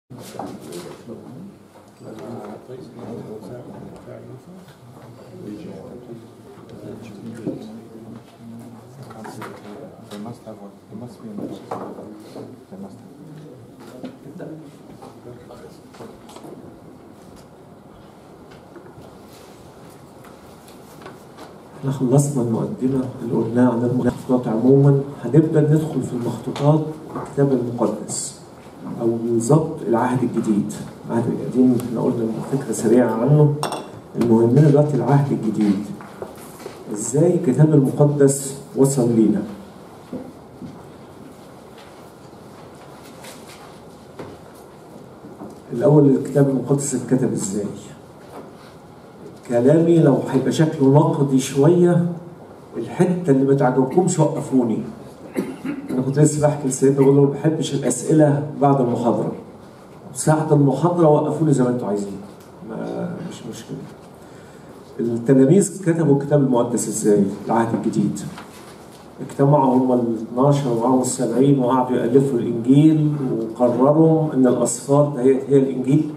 They must have one. They must be in the They must have. احنا خلصنا المقدمة اللي قلناها عن المخطوطات عموما هنبدأ ندخل في المخطوطات الكتاب المقدس أو بالظبط العهد الجديد العهد القديم احنا قلنا فكرة سريعة عنه المهم لنا دلوقتي العهد الجديد ازاي الكتاب المقدس وصل لينا الأول الكتاب المقدس اتكتب ازاي كلامي لو هيبقى شكله نقدي شوية الحتة اللي ما تعجبكمش وقفوني أنا كنت لسه بحكي لسيدنا بقول له ما بحبش الأسئلة بعد المحاضرة ساعة المحاضرة وقفوني زي ما أنتوا عايزين ما مش مشكلة التلاميذ كتبوا الكتاب المقدس ازاي العهد الجديد اجتمعوا هم ال 12 ومعاهم السبعين وقعدوا يألفوا الإنجيل وقرروا إن الأسفار دهيت هي الإنجيل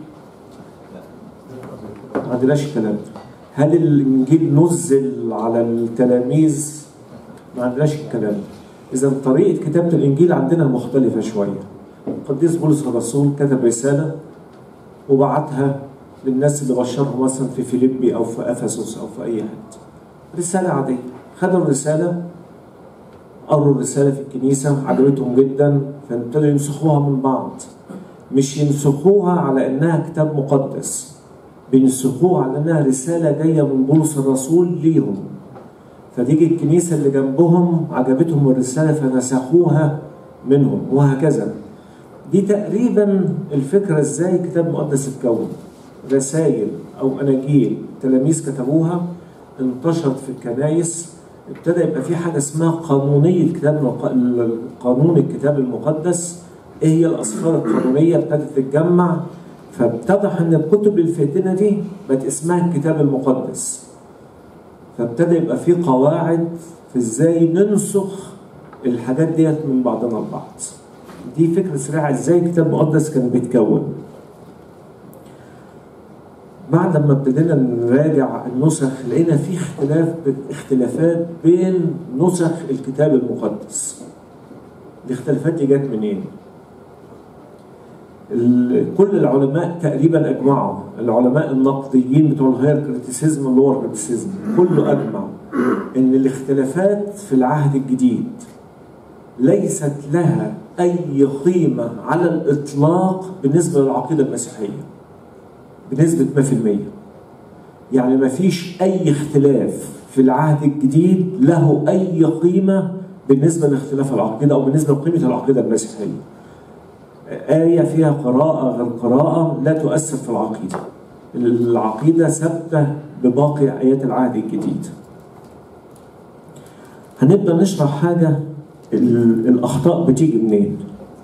ما عندناش الكلام ده هل الانجيل نزل على التلاميذ ما عندناش الكلام ده اذا طريقه كتابه الانجيل عندنا مختلفه شويه القديس بولس الرسول كتب رساله وبعتها للناس اللي بشرهم مثلا في فيليبي او في افسس او في اي حته رساله عاديه خدوا الرساله قروا الرساله في الكنيسه عجبتهم جدا فابتدوا ينسخوها من بعض مش ينسخوها على انها كتاب مقدس بينسخوها على انها رساله جايه من بولس الرسول ليهم فتيجي الكنيسه اللي جنبهم عجبتهم الرساله فنسخوها منهم وهكذا دي تقريبا الفكره ازاي الكتاب المقدس اتكون رسائل او اناجيل تلاميذ كتبوها انتشرت في الكنايس ابتدى يبقى في حاجه اسمها قانونيه كتاب قانون الكتاب المقدس ايه هي الاسفار القانونيه ابتدت تتجمع فاتضح ان الكتب الفاتنه دي بقت اسمها الكتاب المقدس فابتدى يبقى في قواعد في ازاي ننسخ الحاجات ديت من بعضنا البعض دي فكره سريعه ازاي الكتاب المقدس كان بيتكون بعد ما ابتدينا نراجع النسخ لقينا في اختلاف اختلافات بين نسخ الكتاب المقدس الاختلافات دي جت منين؟ كل العلماء تقريبا اجمعوا العلماء النقديين بتوع الهاير كريتيسيزم اللور كريتيسيزم كله اجمع ان الاختلافات في العهد الجديد ليست لها اي قيمه على الاطلاق بالنسبه للعقيده المسيحيه بنسبه 100% يعني ما فيش اي اختلاف في العهد الجديد له اي قيمه بالنسبه لاختلاف العقيده او بالنسبه لقيمه العقيده المسيحيه آية فيها قراءة غير قراءة لا تؤثر في العقيدة العقيدة ثابتة بباقي آيات العهد الجديد هنبدأ نشرح حاجة الأخطاء بتيجي منين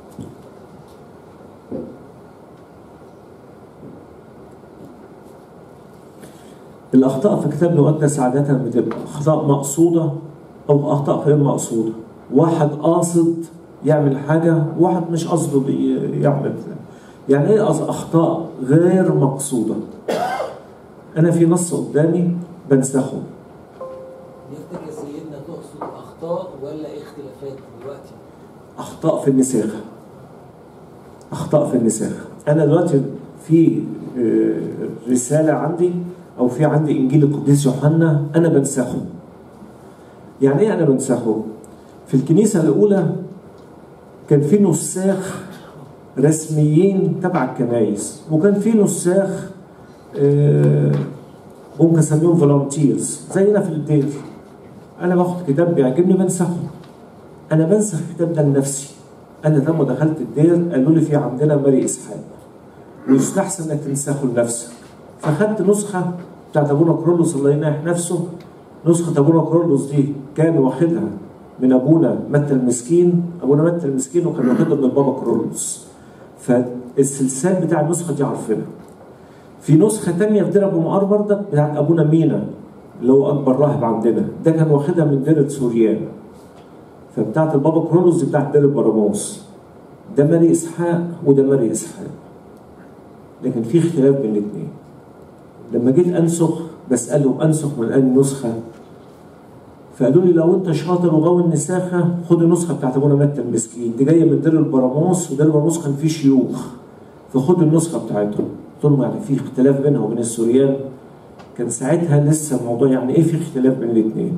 الأخطاء في الكتاب المقدس عادة بتبقى أخطاء مقصودة أو أخطاء غير مقصودة واحد قاصد يعمل حاجة واحد مش قصده يعمل يعني ايه اخطاء غير مقصودة انا في نص قدامي بنسخه يفتك يا سيدنا تقصد اخطاء ولا اختلافات دلوقتي اخطاء في النساخ اخطاء في النساخ انا دلوقتي في رسالة عندي او في عندي انجيل القديس يوحنا انا بنسخه يعني ايه انا بنسخه في الكنيسة الاولى كان في نساخ رسميين تبع الكنايس وكان في نساخ ممكن اسميهم فولunteers زينا في الدير انا باخد كتاب بيعجبني بنسخه انا بنسخ الكتاب ده لنفسي انا لما دخلت الدير قالوا لي في عندنا ماري اسحاق ويستحسن انك تنسخه لنفسك فخدت نسخه بتاعت ابونا كرولوس الله يناح نفسه نسخه ابونا كرولوس دي كان واخدها من ابونا متى المسكين ابونا متى المسكين وكان واخدها من البابا كرولوس فالسلسال بتاع النسخه دي عارفينها في نسخه تانية في دير ابو مقار بردك بتاعت ابونا مينا اللي هو اكبر راهب عندنا ده كان واخدها من دير سوريان فبتاعت البابا كرولوس دي بتاعت دير براموس ده ماري اسحاق وده ماري اسحاق لكن في اختلاف بين الاثنين لما جيت انسخ بساله انسخ من اي نسخه فقالوا لي لو انت شاطر وغاوي النساخه خد النسخه بتاعت ابونا متى المسكين دي جايه من دير البراموس ودير البراموس كان فيه شيوخ فخد النسخه بتاعتهم قلت لهم يعني في اختلاف بينها وبين السوريان كان ساعتها لسه الموضوع يعني ايه في اختلاف بين الاثنين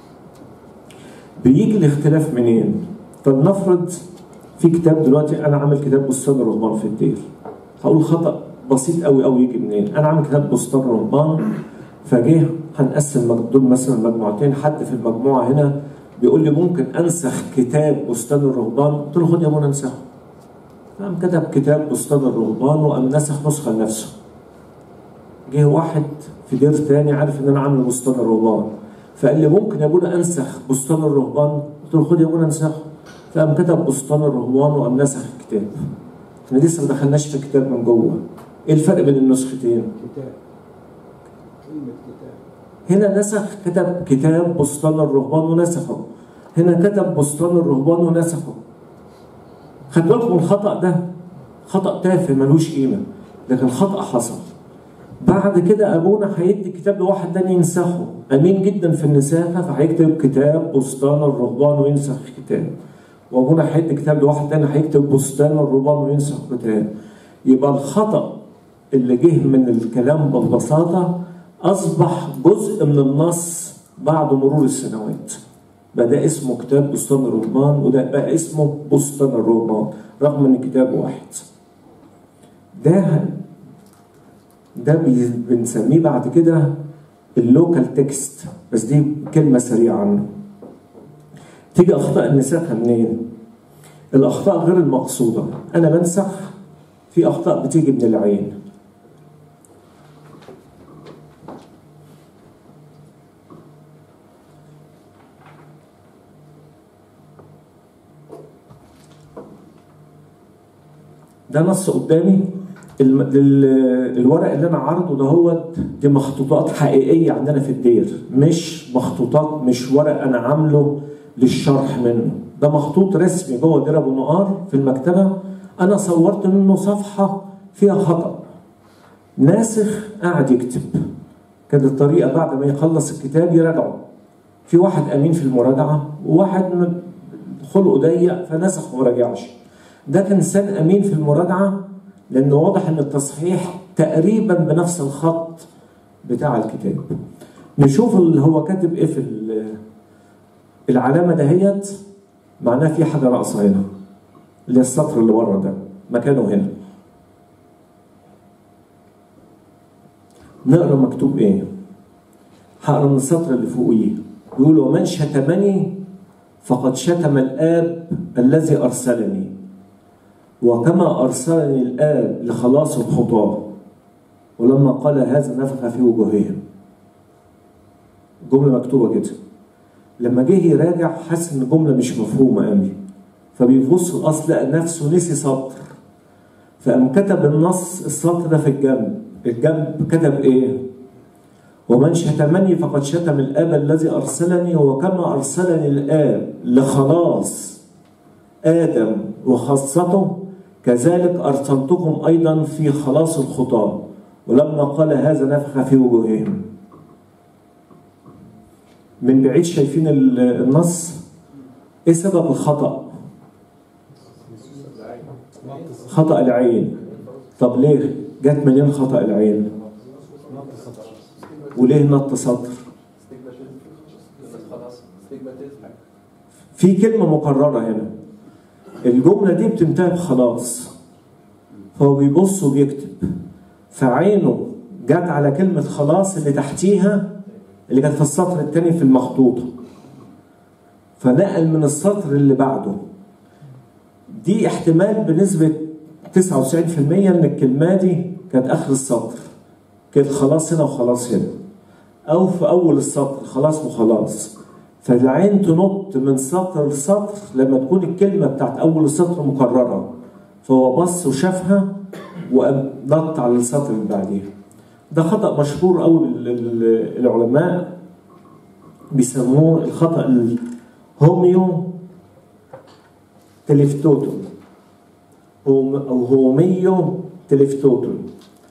بيجي الاختلاف منين فلنفرض في كتاب دلوقتي انا عامل كتاب بستان الرهبان في الدير هقول خطا بسيط قوي قوي يجي منين انا عامل كتاب بستان الرهبان فجه هنقسم مج- دول مثلا مجموعتين حد في المجموعه هنا بيقول لي ممكن انسخ كتاب بستان الرهبان قلت له خد يا ابونا انسخه قام كتب كتاب بستان الرهبان وقام نسخ نسخه لنفسه جه واحد في دير تاني عارف ان انا عامل بستان الرهبان فقال لي ممكن يا ابونا انسخ بستان الرهبان قلت له خد يا ابونا انسخه فقام كتب بستان الرهبان وقام نسخ الكتاب احنا لسه ما دخلناش في الكتاب من جوه ايه الفرق بين النسختين كتاب كلمة كتاب هنا نسخ كتب كتاب بستان الرهبان ونسخه هنا كتب بستان الرهبان ونسخه خد بالكم من الخطأ ده خطأ تافه ملوش قيمة لكن خطأ حصل بعد كده أبونا هيدي كتاب لواحد تاني ينسخه أمين جدا في النساخة فهيكتب كتاب بستان الرهبان وينسخ كتاب وأبونا هيدي كتاب لواحد تاني هيكتب بستان الرهبان وينسخ كتاب يبقى الخطأ اللي جه من الكلام ببساطة أصبح جزء من النص بعد مرور السنوات بقى ده اسمه كتاب بستان الرهبان وده بقى اسمه بستان الرهبان رغم ان كتاب واحد ده ده بي- بنسميه بعد كده اللوكال تكست بس دي كلمه سريعه عنه تيجي اخطاء النساخه منين الاخطاء غير المقصوده انا بنسخ في اخطاء بتيجي من العين ده نص قدامي الم- ال- الورق اللي انا عارضه ده هو دي مخطوطات حقيقيه عندنا في الدير مش مخطوطات مش ورق انا عامله للشرح منه ده مخطوط رسمي جوه دير ابو نقار في المكتبه انا صورت منه صفحه فيها خطا ناسخ قاعد يكتب كانت الطريقه بعد ما يخلص الكتاب يراجعه في واحد امين في المراجعه وواحد م- خلقه ضيق فنسخ وما راجعش ده كان انسان امين في المراجعه لانه واضح ان التصحيح تقريبا بنفس الخط بتاع الكتاب نشوف اللي هو كاتب ايه في ال- العلامه دهيت معناها في حاجه ناقصه هنا اللي هي السطر اللي بره ده مكانه هنا نقرا مكتوب ايه هقرا من السطر اللي فوقيه بيقول ومن شتمني فقد شتم الاب الذي ارسلني وكما ارسلني الاب لخلاص الخطاه ولما قال هذا نفخ في وجوههم جمله مكتوبه كده لما جه يراجع حس ان الجمله مش مفهومه قوي فبيبص الاصل لقى نفسه نسي سطر فقام كتب النص السطر ده في الجنب الجنب كتب ايه ومن شتمني فقد شتم الاب الذي ارسلني وكما ارسلني الاب لخلاص ادم وخاصته كذلك ارسلتكم ايضا في خلاص الخطاه ولما قال هذا نفخ في وجوههم من بعيد شايفين ال- النص ايه سبب الخطأ خطأ العين طب ليه جت منين خطأ العين وليه نط سطر في كلمة مكررة هنا الجملة دي بتنتهي بخلاص فهو بيبص وبيكتب فعينه جت على كلمة خلاص اللي تحتيها اللي كانت في السطر الثاني في المخطوطة فنقل من السطر اللي بعده دي احتمال بنسبة 99% ان الكلمة دي كانت اخر السطر كانت خلاص هنا وخلاص هنا او في اول السطر خلاص وخلاص فالعين تنط من سطر لسطر لما تكون الكلمة بتاعت اول السطر مكررة فهو بص وشافها وقام نط على السطر اللي بعديها ده خطأ مشهور قوي العلماء بيسموه الخطأ الهوميو تلفتوتون هوم- أو هوميو تلفتوتون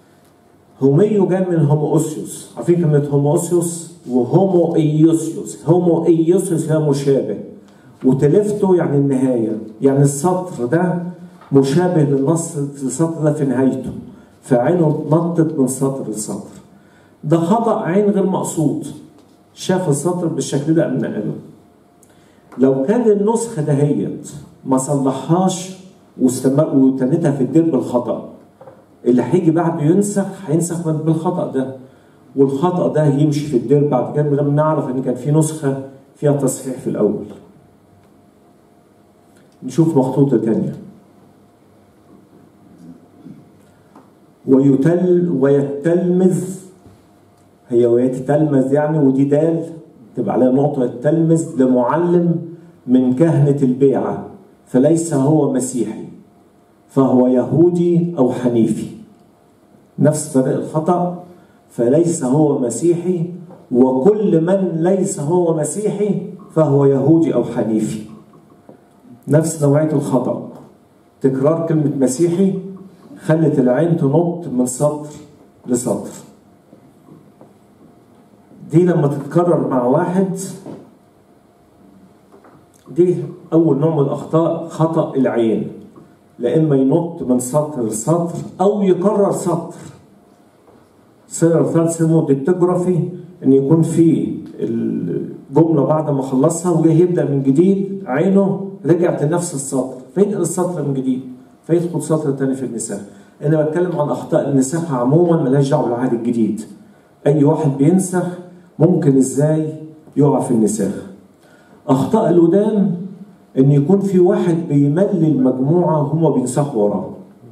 هوميو جاي من هوموسيوس عارفين كلمة هوموسيوس وهومو ايوسيوس هومو ايوسيوس هي مشابه وتلفته يعني النهاية يعني السطر ده مشابه للنص السطر ده في نهايته فعينه نطت من سطر لسطر ده خطأ عين غير مقصود شاف السطر بالشكل ده قام نقله لو كان النسخة دهيت ما صلحهاش واستمر وتنتها في الدير بالخطأ اللي هيجي بعده ينسخ هينسخ من- بالخطأ ده والخطأ ده يمشي في الدير بعد كده لما نعرف ان كان في نسخة فيها تصحيح في الأول نشوف مخطوطة تانية ويتل ويتلمذ هي ويتتلمذ يعني ودي دال تبقى عليها نقطة يتلمذ لمعلم من كهنة البيعة فليس هو مسيحي فهو يهودي أو حنيفي نفس طريق الخطأ فليس هو مسيحي وكل من ليس هو مسيحي فهو يهودي أو حنيفي نفس نوعية الخطأ تكرار كلمة مسيحي خلت العين تنط من سطر لسطر دي لما تتكرر مع واحد دي أول نوع من الأخطاء خطأ العين لا إما ينط من سطر لسطر أو يكرر سطر سير ثالث اسمه ديكتوجرافي إن يكون في الجملة بعد ما خلصها وجه يبدأ من جديد عينه رجعت لنفس السطر فينقل السطر من جديد فيدخل سطر تاني في النساخ أنا بتكلم عن أخطاء النساخ عموما ملهاش دعوة بالعهد الجديد أي واحد بينسخ ممكن إزاي يقع في النساخ أخطاء القدام إن يكون في واحد بيملي المجموعة هما بينسخوا وراه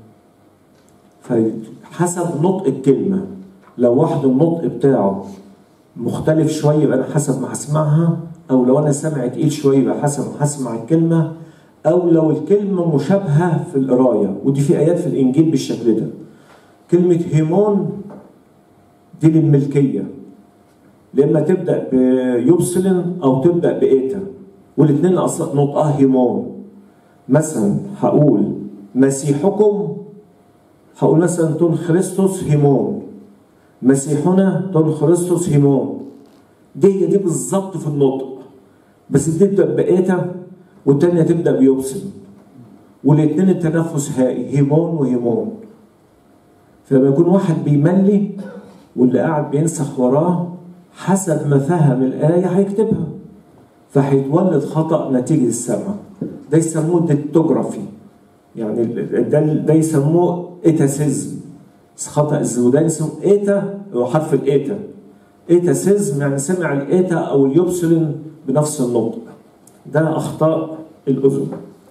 فحسب نطق الكلمة لو واحد النطق بتاعه مختلف شوية يبقى أنا حسب ما هسمعها أو لو أنا سامع تقيل شوية يبقى حسب ما هسمع الكلمة أو لو الكلمة مشابهة في القراية ودي في آيات في الإنجيل بالشكل ده كلمة هيمون دي للملكية لما تبدأ بيبسلن أو تبدأ بإيتا والاثنين أصلا نطقها هيمون مثلا هقول مسيحكم هقول مثلا تون خريستوس هيمون مسيحنا تون خريستوس هيمون دي هي دي بالظبط في النطق بس دي تبدأ بإيتا والتانية تبدأ بيبسلن والاثنين التنفس هائي هيمون وهيمون فلما يكون واحد بيملي واللي قاعد بينسخ وراه حسب ما فهم الآية هيكتبها فهيتولد خطأ نتيجة السمع ده يسموه ديكتوجرافي يعني ده ده يسموه ايتاسيزم خطأ الزودان اسمه ايتا هو حرف الايتا ايتاسيزم يعني سمع الايتا او اليبسلين بنفس النطق ده اخطاء الاذن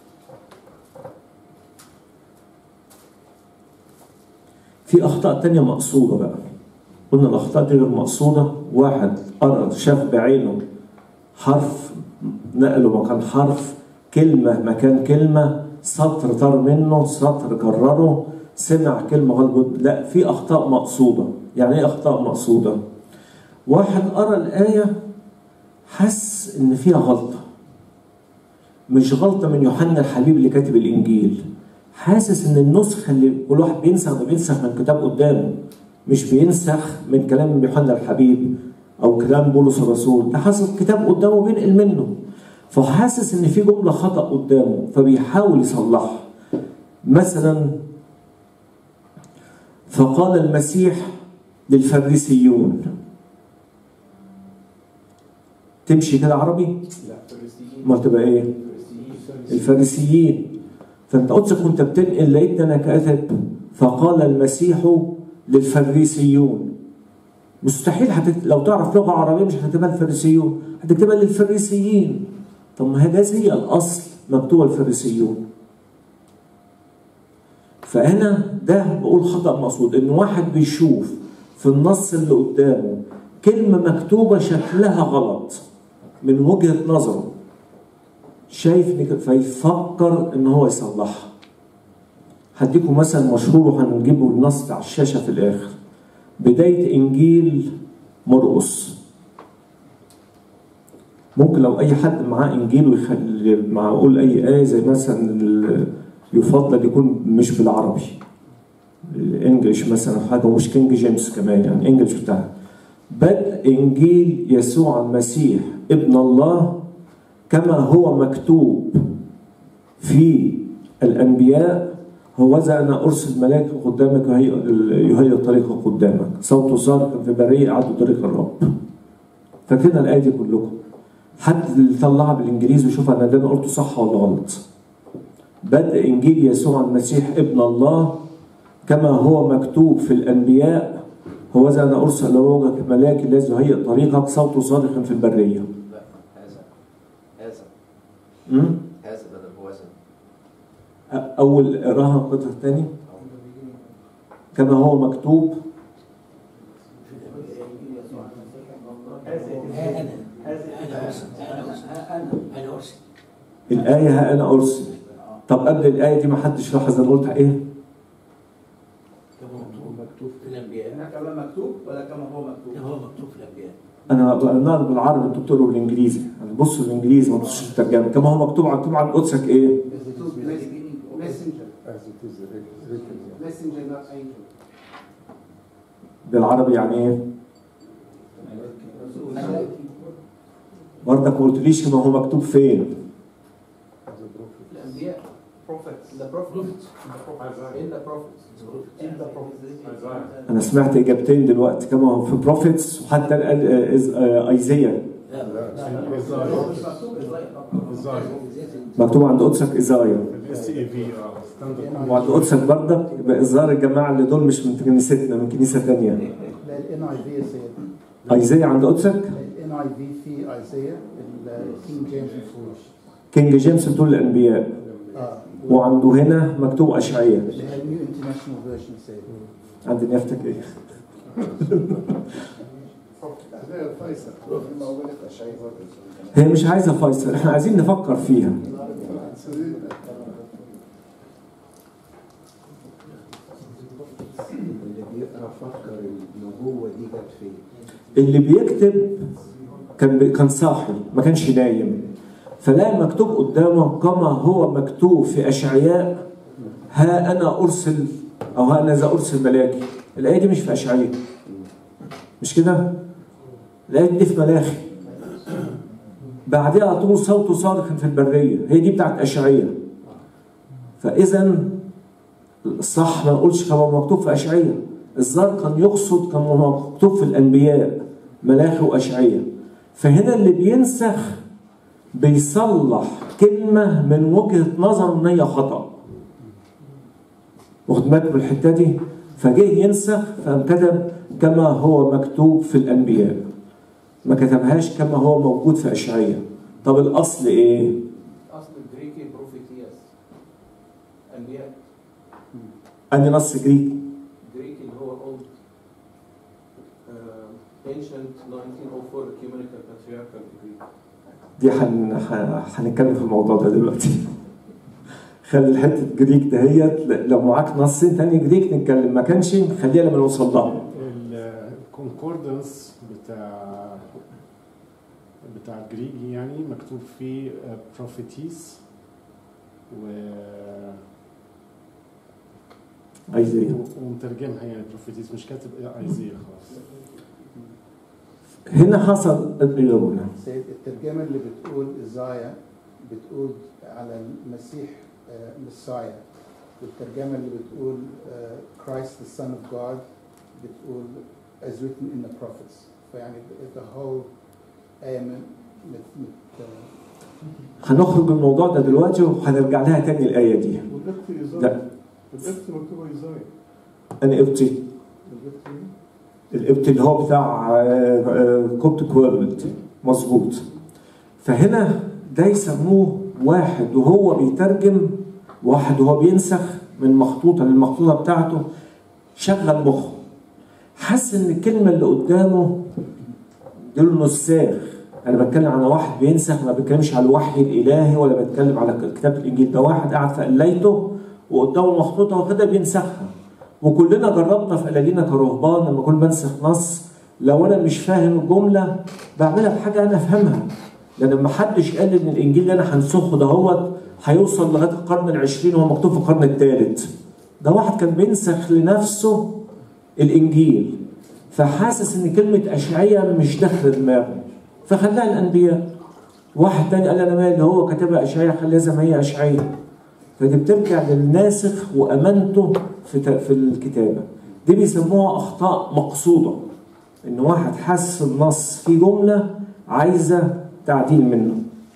في اخطاء تانية مقصودة بقى قلنا الاخطاء دي غير مقصودة واحد قرأ شاف بعينه حرف نقله مكان حرف كلمة مكان كلمة سطر طار منه سطر كرره سمع كلمة غلط لا في أخطاء مقصودة يعني إيه أخطاء مقصودة واحد قرأ الآية حس إن فيها غلطة مش غلطة من يوحنا الحبيب اللي كاتب الإنجيل حاسس إن النسخة اللي كل واحد بينسخ بينسخ من كتاب قدامه مش بينسخ من كلام يوحنا الحبيب او كلام بولس الرسول ده حاسس كتاب قدامه بينقل منه فحاسس ان في جمله خطا قدامه فبيحاول يصلحها مثلا فقال المسيح للفريسيون تمشي كده عربي لا فارسيين امال تبقى ايه فارسيين الفارسيين فانت قدسك وانت بتنقل لقيت انا كاتب فقال المسيح للفريسيون مستحيل هتكتب لو تعرف لغه عربيه مش هتكتبها الفريسيون هتكتبها للفريسيين طب ما هي ده زي الاصل مكتوبه الفريسيون فهنا ده بقول خطا مقصود ان واحد بيشوف في النص اللي قدامه كلمه مكتوبه شكلها غلط من وجهه نظره شايف إن كده- فيفكر ان هو يصلحها هديكم مثل مشهور وهنجيبه النص على الشاشه في الاخر بدايه انجيل مرقس ممكن لو اي حد معاه انجيل ويخلي معقول اي ايه زي مثلا ال- يفضل يكون مش بالعربي الانجليش مثلا حاجه مش كينج جيمس كمان يعني انجليش بتاعها بدء انجيل يسوع المسيح ابن الله كما هو مكتوب في الانبياء هوذا انا ارسل ملاك قدامك يهيئ يهيئ الطريق قدامك صوت صارخ في بريه اعدوا طريق الرب فاكرين الايه دي كلكم حد اللي طلعها بالانجليزي ويشوف انا ده انا قلته صح ولا غلط بدء انجيل يسوع المسيح ابن الله كما هو مكتوب في الانبياء هوذا انا ارسل لوجهك ملاك الذي يهيئ طريقك صوت صارخ في البريه لا هذا هذا أمم؟ هذا بدل هوذا اول اقراها القطع الثاني كما هو مكتوب انا انا ارسل انا ارسل انا ارسل الايه ها انا ارسل طب قبل الايه دي ما حدش لاحظ انا قلت ايه كما مكتوب في الانبياء هنا كلام مكتوب ولا كما هو مكتوب؟ كما هو مكتوب في الانبياء انا بقرا بالعربي انتوا بتقروا بالانجليزي انا بصوا بالانجليزي ما تبصوش في الترجمه كما هو مكتوب عن طبعا قدسك ايه مكتوب messenger As it is written. messenger not angel بالعربي يعني ايه برضك ما قلتليش كما هو مكتوب فين As a prophet. الانبياء prophets the prophets in the prophets in the prophets انا سمعت اجابتين دلوقتي كما هو في بروفيتس وحتى قال آه، إز- آه، ايزيا لا لا مش Isaiah. مكتوب ازاي Isaiah. مكتوب عند قدسك ايزايا الاس اي في ستاندرد وعند قدسك برضك يبقى اصدار الجماعه اللي دول مش من كنيستنا من كنيسه ثانيه لا الان اي في سيد ايزيا عند قدسك الان اي في في ايزيا الكينج جيمس ما فيهوش كينج جيمس بتقول الانبياء اه وعنده هنا مكتوب اشعياء اللي هي النيو انترناشونال فيرجن سيد عند نيافتك ايه غير فيصل ما قلت اشعياء هي مش عايزه فيصل احنا عايزين نفكر فيها اللي بيقرا فكر النبوه دي جت فين اللي بيكتب كان بي- كان صاحي ما كانش نايم فلاقي مكتوب قدامه كما هو مكتوب في اشعياء ها انا ارسل او ها انا ذا ارسل ملاكي الايه دي مش في اشعياء مش كده الايه دي في ملاخي بعدها على طول صوته صارخ في البريه هي دي بتاعت اشعياء فاذا الصح ما نقولش كما هو مكتوب في اشعياء الزار كان يقصد كما هو مكتوب في الانبياء ملاخي واشعياء فهنا اللي بينسخ بيصلح كلمه من وجهه نظر ان هي خطا واخد بالك من الحته دي فجه ينسخ فكتب كما هو مكتوب في الانبياء ما كتبهاش كما هو موجود في اشعياء طب الاصل ايه اصل الجريكي بروفيتياس انبياء اني نص جريكي جريكي اللي هو old uh, ancient 1904 ecumenical patriarchal Greek دي هن... ه- هنتكلم في الموضوع ده دلوقتي خلي الحته جريك دهيت ل- لو معاك نصين تاني جريك نتكلم ما كانش خليها لما نوصل لها الكونكوردنس بتاع بتاع الجريجي يعني مكتوب فيه بروفيتيس و ايزيا ومترجمها يعني بروفيتيس مش كاتب ايزيا خالص هنا حصل اليوم سيد الترجمه اللي بتقول ازايا بتقول على المسيح آه، مسايا والترجمه اللي بتقول كرايست ذا سون اوف جاد بتقول as written in the prophets فيعني the whole آية من مت مت هنخرج من الموضوع ده دلوقتي وهنرجع لها تاني الايه دي والقبط لا. ايزاي القبط مكتوب ايزاي انا قبطي القبط القبط اللي هو بتاع كوبت كويرلت مظبوط فهنا ده يسموه واحد وهو بيترجم واحد وهو بينسخ من مخطوطه للمخطوطه بتاعته شغل مخه حس ان الكلمه اللي قدامه دول نساخ انا بتكلم على واحد بينسخ ما بتكلمش على الوحي الالهي ولا بتكلم على كتاب الانجيل ده واحد قاعد في قلايته وقدامه مخطوطه وكده بينسخها وكلنا جربنا في قلالينا كرهبان لما كنت بنسخ نص لو انا مش فاهم الجمله بعملها بحاجه انا افهمها لان ما حدش قال ان الانجيل اللي انا هنسخه دهوت هيوصل لغايه القرن العشرين وهو مكتوب في القرن الثالث ده واحد كان بينسخ لنفسه الانجيل فحاسس ان كلمه اشعياء مش داخله دماغه فخلاها الانبياء واحد تاني قال انا مالي هو كتبها اشعياء خليها زي ما هي اشعياء فدي بترجع للناسخ وامانته في ت- في الكتابه دي بيسموها اخطاء مقصوده ان واحد حس النص في جمله عايزه تعديل منه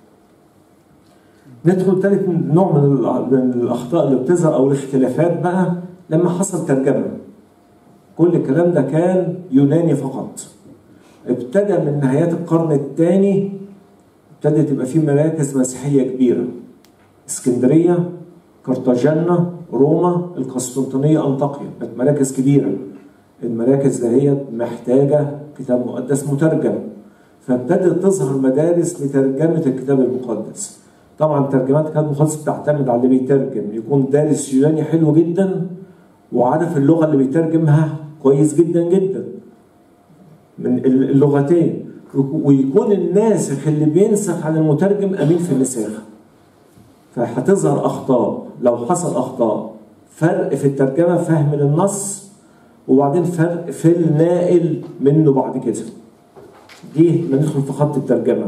ندخل ثالث نوع من ال- من الاخطاء اللي بتظهر او الاختلافات بقى لما حصل ترجمه كل الكلام ده كان يوناني فقط ابتدى من نهايات القرن الثاني ابتدت يبقى في مراكز مسيحيه كبيره اسكندريه كرتاجنة روما القسطنطينية أنطاكيا كانت مراكز كبيرة المراكز دهيت محتاجة كتاب مقدس مترجم فابتدت تظهر مدارس لترجمة الكتاب المقدس طبعا ترجمات الكتاب المقدس بتعتمد على اللي بيترجم يكون دارس يوناني حلو جدا وعارف اللغة اللي بيترجمها كويس جدا جدا من اللغتين ويكون الناسخ اللي بينسخ عن المترجم أمين في النساخ فهتظهر اخطاء لو حصل اخطاء فرق في الترجمه فهم للنص وبعدين فرق في الناقل منه بعد كده دي ندخل في خط الترجمه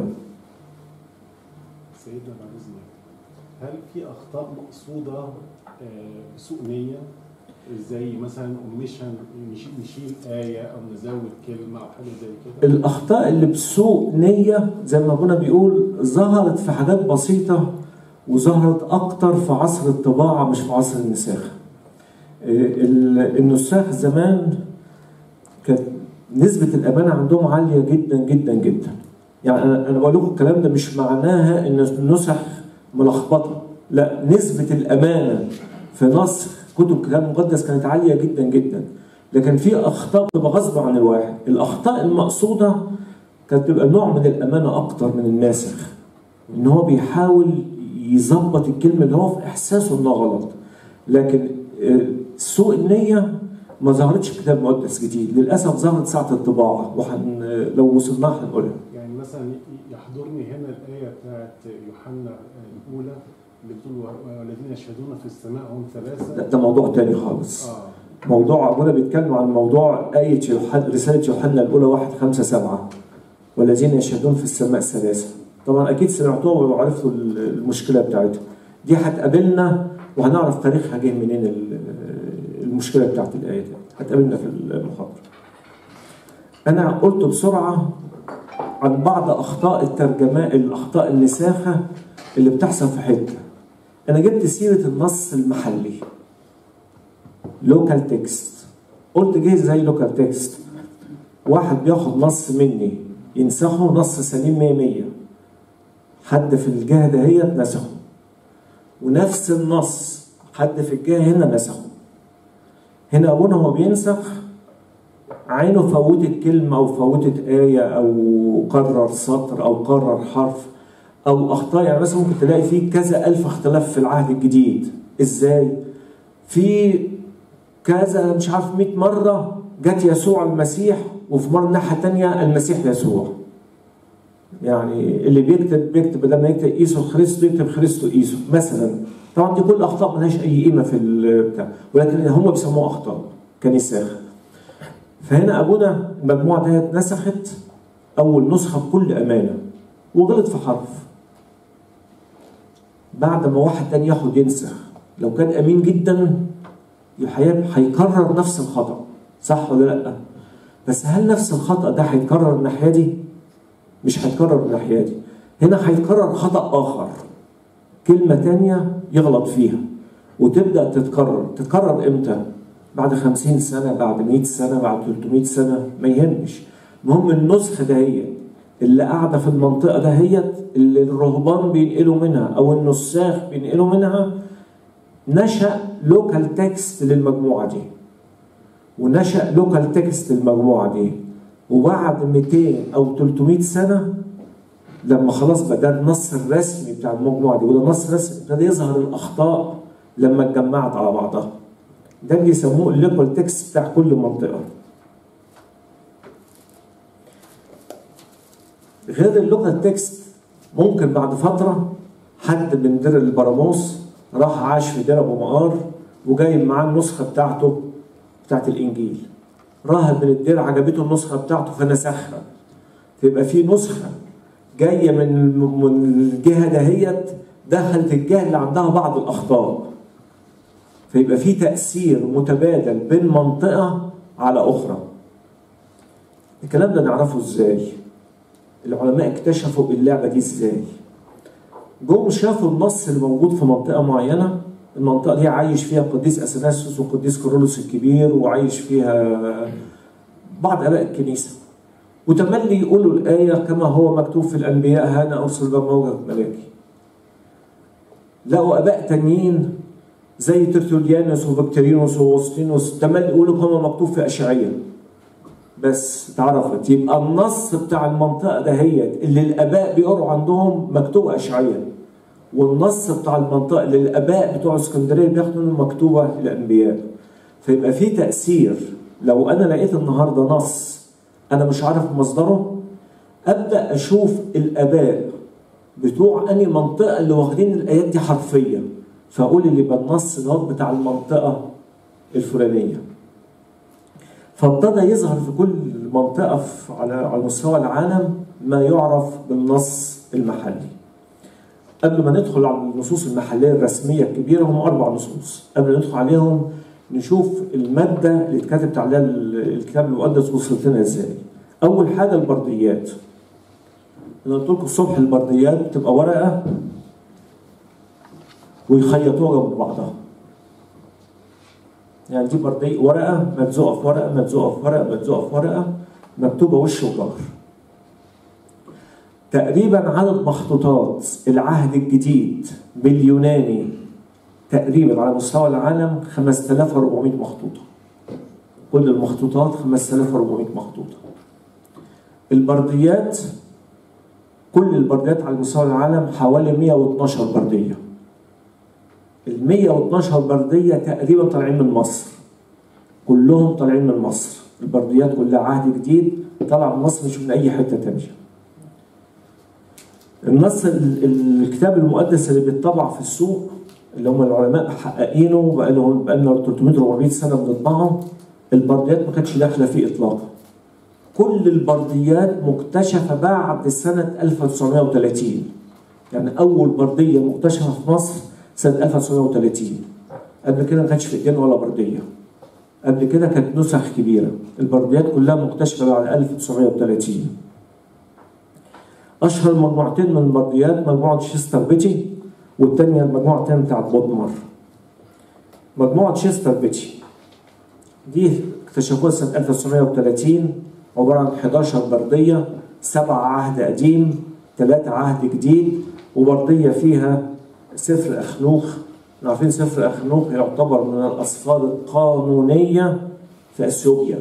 سيدنا بعد اذنك هل في اخطاء مقصوده آه، بسوء نيه زي مثلا اوميشن نشيل نشيل ايه او نزود كلمه او حاجه زي كده الاخطاء اللي بسوء نيه زي ما ابونا بيقول ظهرت في حاجات بسيطه وظهرت اكتر في عصر الطباعه مش في عصر النساخ ال- النساخ زمان كانت نسبة الأمانة عندهم عالية جدا جدا جدا يعني أنا أنا بقول لكم الكلام ده مش معناها إن النسخ ملخبطة لا نسبة الأمانة في نسخ كتب الكتاب المقدس كانت عالية جدا جدا لكن في أخطاء بتبقى غصب عن الواحد الأخطاء المقصودة كانت تبقى نوع من الأمانة أكتر من الناسخ إن هو بيحاول يظبط الكلمة اللي هو في إحساسه إنها غلط لكن آه، سوء النية ما ظهرتش في كتاب مقدس جديد للأسف ظهرت ساعة الطباعة وحن لو وصلنا هنقولها يعني مثلا يحضرني هنا الايه بتاعت يوحنا الاولى اللي بتقول والذين يشهدون في السماء هم لا ثلاثه ده موضوع تاني خالص اه موضوع أبونا بيتكلم عن موضوع آية يوحنا رسالة يوحنا الأولى واحد خمسة سبعة والذين يشهدون في السماء ثلاثة طبعا أكيد سمعتوها وعرفتوا المشكلة بتاعتها دي هتقابلنا وهنعرف تاريخها جاي منين ال- المشكلة بتاعت الآية دي هتقابلنا في المحاضرة أنا قلت بسرعة عن بعض أخطاء الترجمة الأخطاء النساخة اللي بتحصل في حتة أنا جبت سيرة النص المحلي لوكال تكست قلت جه زي لوكال تكست واحد بياخد نص مني ينسخه نص سليم 100 100 حد في الجهه دهيت نسخه ونفس النص حد في الجهه هنا نسخه هنا ابونا هو بينسخ عينه فوتت كلمه او فوتت ايه او قرر سطر او قرر حرف او اخطاء يعني مثلا ممكن تلاقي فيه كذا الف اختلاف في العهد الجديد ازاي في كذا مش عارف 100 مرة جت يسوع المسيح وفي مرة الناحية تانية المسيح يسوع يعني اللي بيكتب بيكتب بدل ما يكتب ايسو خريستو يكتب خريستو ايسو مثلا طبعا دي كل اخطاء ملهاش اي قيمه في البتاع ولكن هم بيسموها اخطاء كنساخ فهنا ابونا المجموعه ديت نسخت اول نسخه بكل امانه وغلط في حرف بعد ما واحد تاني ياخد ينسخ لو كان امين جدا هي- هيكرر نفس الخطأ صح ولا لا؟ بس هل نفس الخطأ ده هيتكرر الناحية دي؟ مش هيتكرر الناحية دي هنا هيتكرر خطأ آخر كلمة تانية يغلط فيها وتبدأ تتكرر تتكرر إمتى؟ بعد خمسين سنة بعد مئة سنة بعد 300 سنة ما يهمش المهم النسخة دهيت اللي قاعدة في المنطقة دهيت اللي الرهبان بينقلوا منها أو النساخ بينقلوا منها نشأ لوكال تكست للمجموعة دي ونشأ لوكال تكست للمجموعة دي وبعد 200 أو 300 سنة لما خلاص بقى ده النص الرسمي بتاع المجموعة دي وده النص الرسمي ابتدى يظهر الأخطاء لما اتجمعت على بعضها ده اللي يسموه اللوكال تكست بتاع كل منطقة غير اللوكال تكست ممكن بعد فترة حد من دير البراموس راح عاش في دير ابو مقار وجايب معاه النسخه بتاعته بتاعت الانجيل راهب من الدير عجبته النسخه بتاعته فنسخها تبقى في نسخه جايه من من الجهه دهيت دخلت الجهه اللي عندها بعض الاخطاء فيبقى في تاثير متبادل بين منطقه على اخرى الكلام ده نعرفه ازاي العلماء اكتشفوا اللعبه دي ازاي جم شافوا النص اللي موجود في منطقه معينه المنطقه دي عايش فيها القديس اثناسيوس والقديس كورولوس الكبير وعايش فيها بعض اباء الكنيسه وتملي يقولوا الايه كما هو مكتوب في الانبياء هانا ارسل بموجه ملاكي لقوا اباء تانيين زي ترتوليانوس وبكتيرينوس ووسطينوس تملي يقولوا كما مكتوب في اشعياء بس اتعرفت يبقى النص بتاع المنطقه دهيت اللي الاباء بيقروا عندهم مكتوب اشعياء والنص بتاع المنطقه اللي الاباء بتوع اسكندريه بياخدوا منه مكتوبه الانبياء فيبقى في تاثير لو انا لقيت النهارده نص انا مش عارف مصدره ابدا اشوف الاباء بتوع انهي منطقه اللي واخدين الايات دي حرفيا فاقول اللي يبقى النص ده بتاع المنطقه الفلانيه فابتدى يظهر في كل منطقه في على على مستوى العالم ما يعرف بالنص المحلي قبل ما ندخل على النصوص المحليه الرسميه الكبيره هم اربع نصوص قبل ما ندخل عليهم نشوف الماده اللي اتكتبت عليها الكتاب المقدس وصلت لنا ازاي اول حاجه البرديات انا قلت لكم الصبح البرديات بتبقى ورقه ويخيطوها جنب بعضها يعني دي بردية ورقة ملزوقة في ورقة ملزوقة في ورقة ملزوقة في ورقة مكتوبة وش وظهر تقريبا عدد مخطوطات العهد الجديد باليوناني تقريبا على مستوى العالم 5400 مخطوطة كل المخطوطات 5400 مخطوطة البرديات كل البرديات على مستوى العالم حوالي 112 بردية ال 112 بردية تقريبا طالعين من مصر كلهم طالعين من مصر البرديات كلها عهد جديد طالع من مصر مش من أي حتة تانية النص الكتاب المقدس اللي بيتطبع في السوق اللي هم العلماء محققينه بقى لهم بقى لنا 300 400 سنه بنطبعه البرديات ما كانتش داخله فيه اطلاقا كل البرديات مكتشفه بعد سنه 1930 يعني اول برديه مكتشفه في مصر سنه 1930 قبل كده ما كانش في ايدينا ولا برديه قبل كده كانت نسخ كبيره البرديات كلها مكتشفه بعد 1930 اشهر مجموعتين من البرديات مجموعه شيستر بيتي والتانية المجموعة التانية بتاعت بودمر مجموعة شيستر بيتي دي اكتشفوها سنة 1930 عبارة عن 11 بردية سبعة عهد قديم ثلاثة عهد جديد وبردية فيها سفر أخنوخ عارفين سفر أخنوخ يعتبر من الأسفار القانونية في أثيوبيا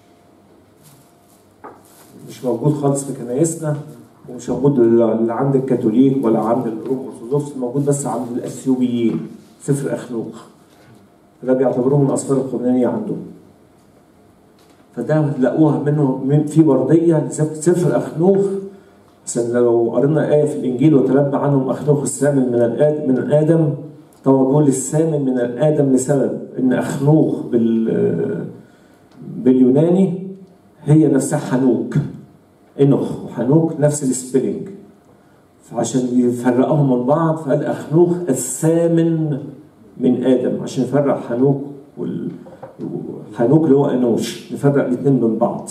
مش موجود خالص في كنايسنا ومش موجود لا عند الكاثوليك ولا عند الروم الارثوذكس موجود بس عند الاثيوبيين سفر اخنوخ ده بيعتبروه من الاسفار القانونيه عندهم فده لقوها منه من في ورديه سفر اخنوخ مثلا لو قرينا ايه في الانجيل وتنبأ عنهم اخنوخ الثامن من الادم من ادم طبعا بيقول الثامن من الادم لسبب ان اخنوخ بال باليوناني هي نفسها حنوك انوخ وحنوك نفس السبيلنج فعشان يفرقهم من بعض فقال اخنوخ الثامن من ادم عشان يفرق حنوك وال حنوك اللي هو انوش نفرق الاثنين من بعض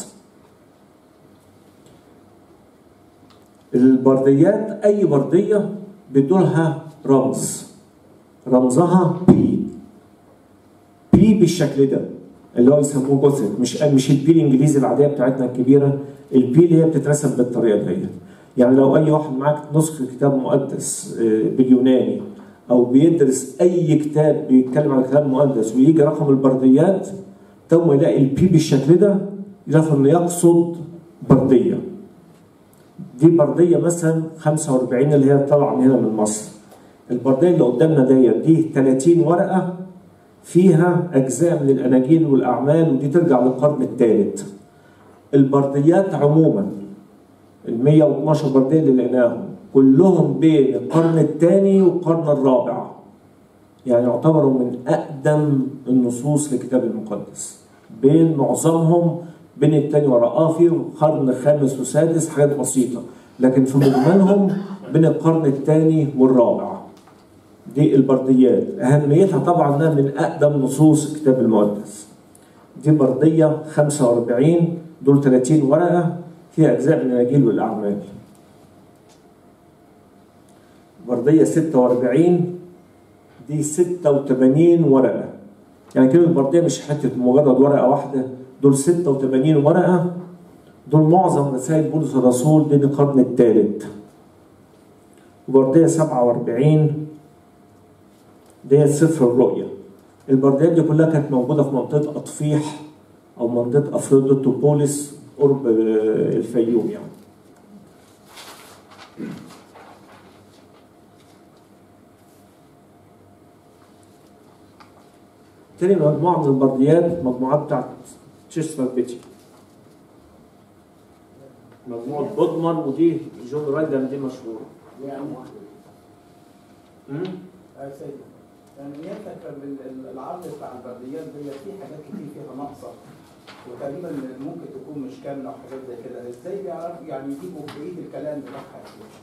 البرديات اي برديه بدولها رمز رمزها بي بي بالشكل ده اللي هو يسموه جوثيك مش مش البي الانجليزي العاديه بتاعتنا الكبيره البي اللي هي بتترسم بالطريقه ديت يعني لو اي واحد معاك نسخه كتاب مقدس باليوناني او بيدرس اي كتاب بيتكلم عن كتاب مقدس ويجي رقم البرديات ثم يلاقي البي بالشكل ده يعرف انه يقصد برديه دي برديه مثلا 45 اللي هي طالعه من هنا من مصر البرديه اللي قدامنا ديت دي 30 ورقه فيها اجزاء من الاناجيل والاعمال ودي ترجع للقرن الثالث البرديات عموما ال 112 برديه اللي لقيناهم كلهم بين القرن الثاني والقرن الرابع يعني يعتبروا من أقدم النصوص للكتاب المقدس بين معظمهم بين التاني ورا اه في قرن خامس وسادس حاجات بسيطة لكن في مجملهم بين القرن الثاني والرابع دي البرديات أهميتها طبعا انها من أقدم نصوص الكتاب المقدس دي بردية 45 دول 30 ورقة فيها أجزاء من الأناجيل والأعمال بردية 46 دي 86 ورقة يعني كلمة بردية مش حتة مجرد ورقة واحدة دول 86 ورقة دول معظم رسائل بولس الرسول دي القرن الثالث وبردية 47 ديت سفر الرؤيا البرديات دي كلها كانت موجودة في منطقة أطفيح أو منطقة أفروديتوبوليس قرب الفيوم يعني تاني مجموعة من البرديات مجموعة بتاعت تشيستر بيتي مجموعة بودمان ودي جون رايدر دي مشهورة يعني أمم؟ يا سيدي يعني يفكر العرض بتاع البرديات دي في حاجات كتير فيها ناقصه وتقريبا ممكن تكون مش كامله وحاجات زي كده ازاي بيعرفوا يعني يجيبوا بقيه الكلام بتاعها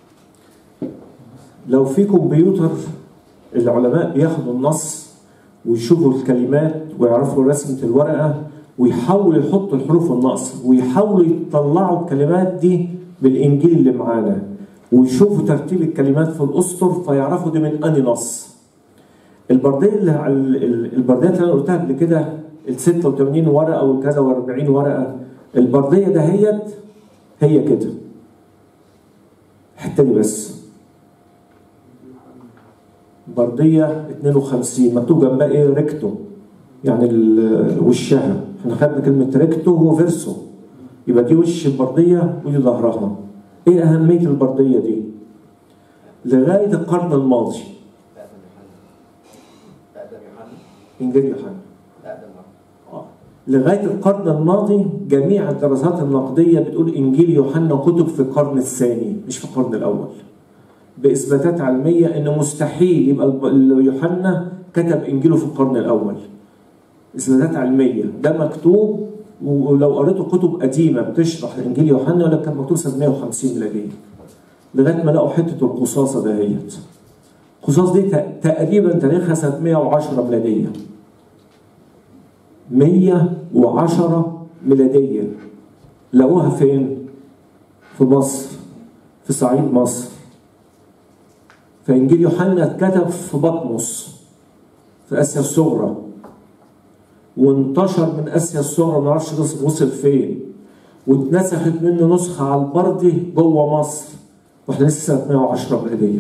لو في كمبيوتر العلماء بياخدوا النص ويشوفوا الكلمات ويعرفوا رسمة الورقة ويحاولوا يحطوا الحروف الناقصة ويحاولوا يطلعوا الكلمات دي بالإنجيل اللي معانا ويشوفوا ترتيب الكلمات في الأسطر فيعرفوا دي من أنهي نص البردية اللي البرديات اللي أنا قلتها قبل كده ال 86 ورقة أو كذا و40 ورقة البردية دهيت هي كده الحتة دي بس بردية 52 مكتوب جنبها ايه ريكتو يعني ال- وشها احنا خدنا كلمة ريكتو هو فيرسو يبقى دي وش البردية ودي ظهرها ايه أهمية البردية دي؟ لغاية القرن الماضي أقدم يوحنا أقدم يوحنا إنجيل يوحنا أقدم يوحنا آه. لغاية القرن الماضي جميع الدراسات النقدية بتقول إنجيل يوحنا كتب في القرن الثاني مش في القرن الأول بإثباتات علمية إن مستحيل يبقى الب- يوحنا كتب إنجيله في القرن الأول إثباتات علمية ده مكتوب ولو قريتوا كتب قديمة بتشرح إنجيل يوحنا ولا كان مكتوب سنة 150 ميلادية لغاية ما لقوا حتة القصاصة دهيت القصاص دي تق- تقريبا تاريخها سنة 110 ميلادية 110 ميلادية لقوها فين؟ في مصر في صعيد مصر فإنجيل يوحنا اتكتب في بطمس في آسيا الصغرى وانتشر من آسيا الصغرى ما اعرفش وصل فين واتنسخت منه نسخة على البردي جوه مصر واحنا لسه سنة 110 ميلادية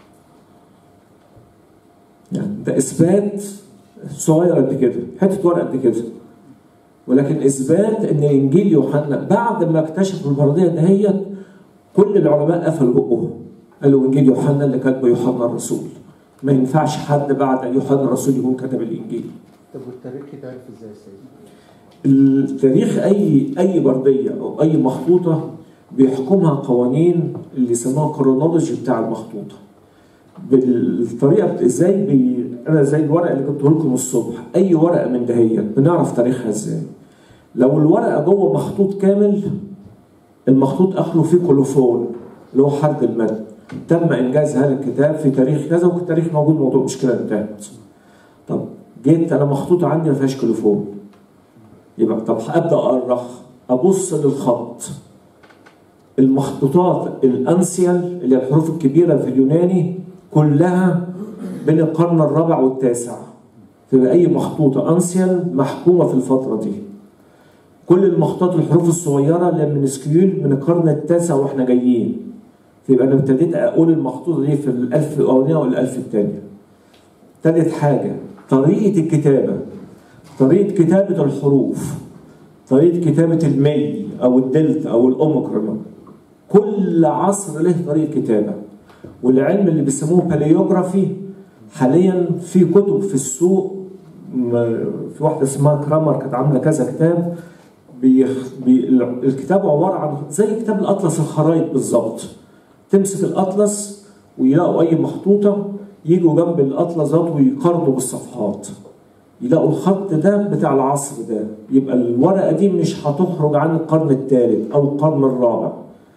يعني ده إثبات صغير قد كده حتة ورقة قد كده ولكن إثبات إن إنجيل يوحنا بعد ما اكتشفوا البردية دهيت كل العلماء قفلوا بقهم قالوا إنجيل يوحنا اللي كاتبه يوحنا الرسول ما ينفعش حد بعد يوحنا الرسول يكون كتب الإنجيل طب والتاريخ يتعرف ازاي يا سيدي؟ التاريخ اي اي برديه او اي مخطوطه بيحكمها قوانين اللي يسموها كرونولوجي بتاع المخطوطه بالطريقه بت- ازاي بي... انا زي الورقه اللي جبته لكم الصبح اي ورقه من دهيت بنعرف تاريخها ازاي لو الورقه جوه مخطوط كامل المخطوط اخره فيه كولوفون اللي هو حد المد تم انجاز هذا الكتاب في تاريخ كذا والتاريخ موجود موضوع مشكله انتهت طب جيت انا مخطوطه عندي ما فيهاش كولوفون يبقى طب ابدا اؤرخ ابص للخط المخطوطات الانسيال اللي هي الحروف الكبيره في اليوناني كلها بين القرن الرابع والتاسع في اي مخطوطه انسيال محكومه في الفتره دي كل المخطوطات الحروف الصغيره اللي من سكيول من القرن التاسع واحنا جايين فيبقى انا ابتديت اقول المخطوطه دي في الالف الاولانيه والالف الثانيه ثالث حاجه طريقه الكتابه طريقة كتابة الحروف طريقة كتابة المي أو الدلتا أو الأوميكرون كل عصر له طريقة كتابة والعلم اللي بيسموه باليوجرافي حاليا في كتب في السوق م- في واحدة اسمها كرامر كانت عاملة كذا كتاب بيخ... بي... الكتاب عبارة عن زي كتاب الأطلس الخرايط بالظبط تمسك الأطلس ويلاقوا أي مخطوطة يجوا جنب الأطلسات ويقارنوا بالصفحات يلاقوا الخط ده بتاع العصر ده يبقى الورقة دي مش هتخرج عن القرن الثالث أو القرن الرابع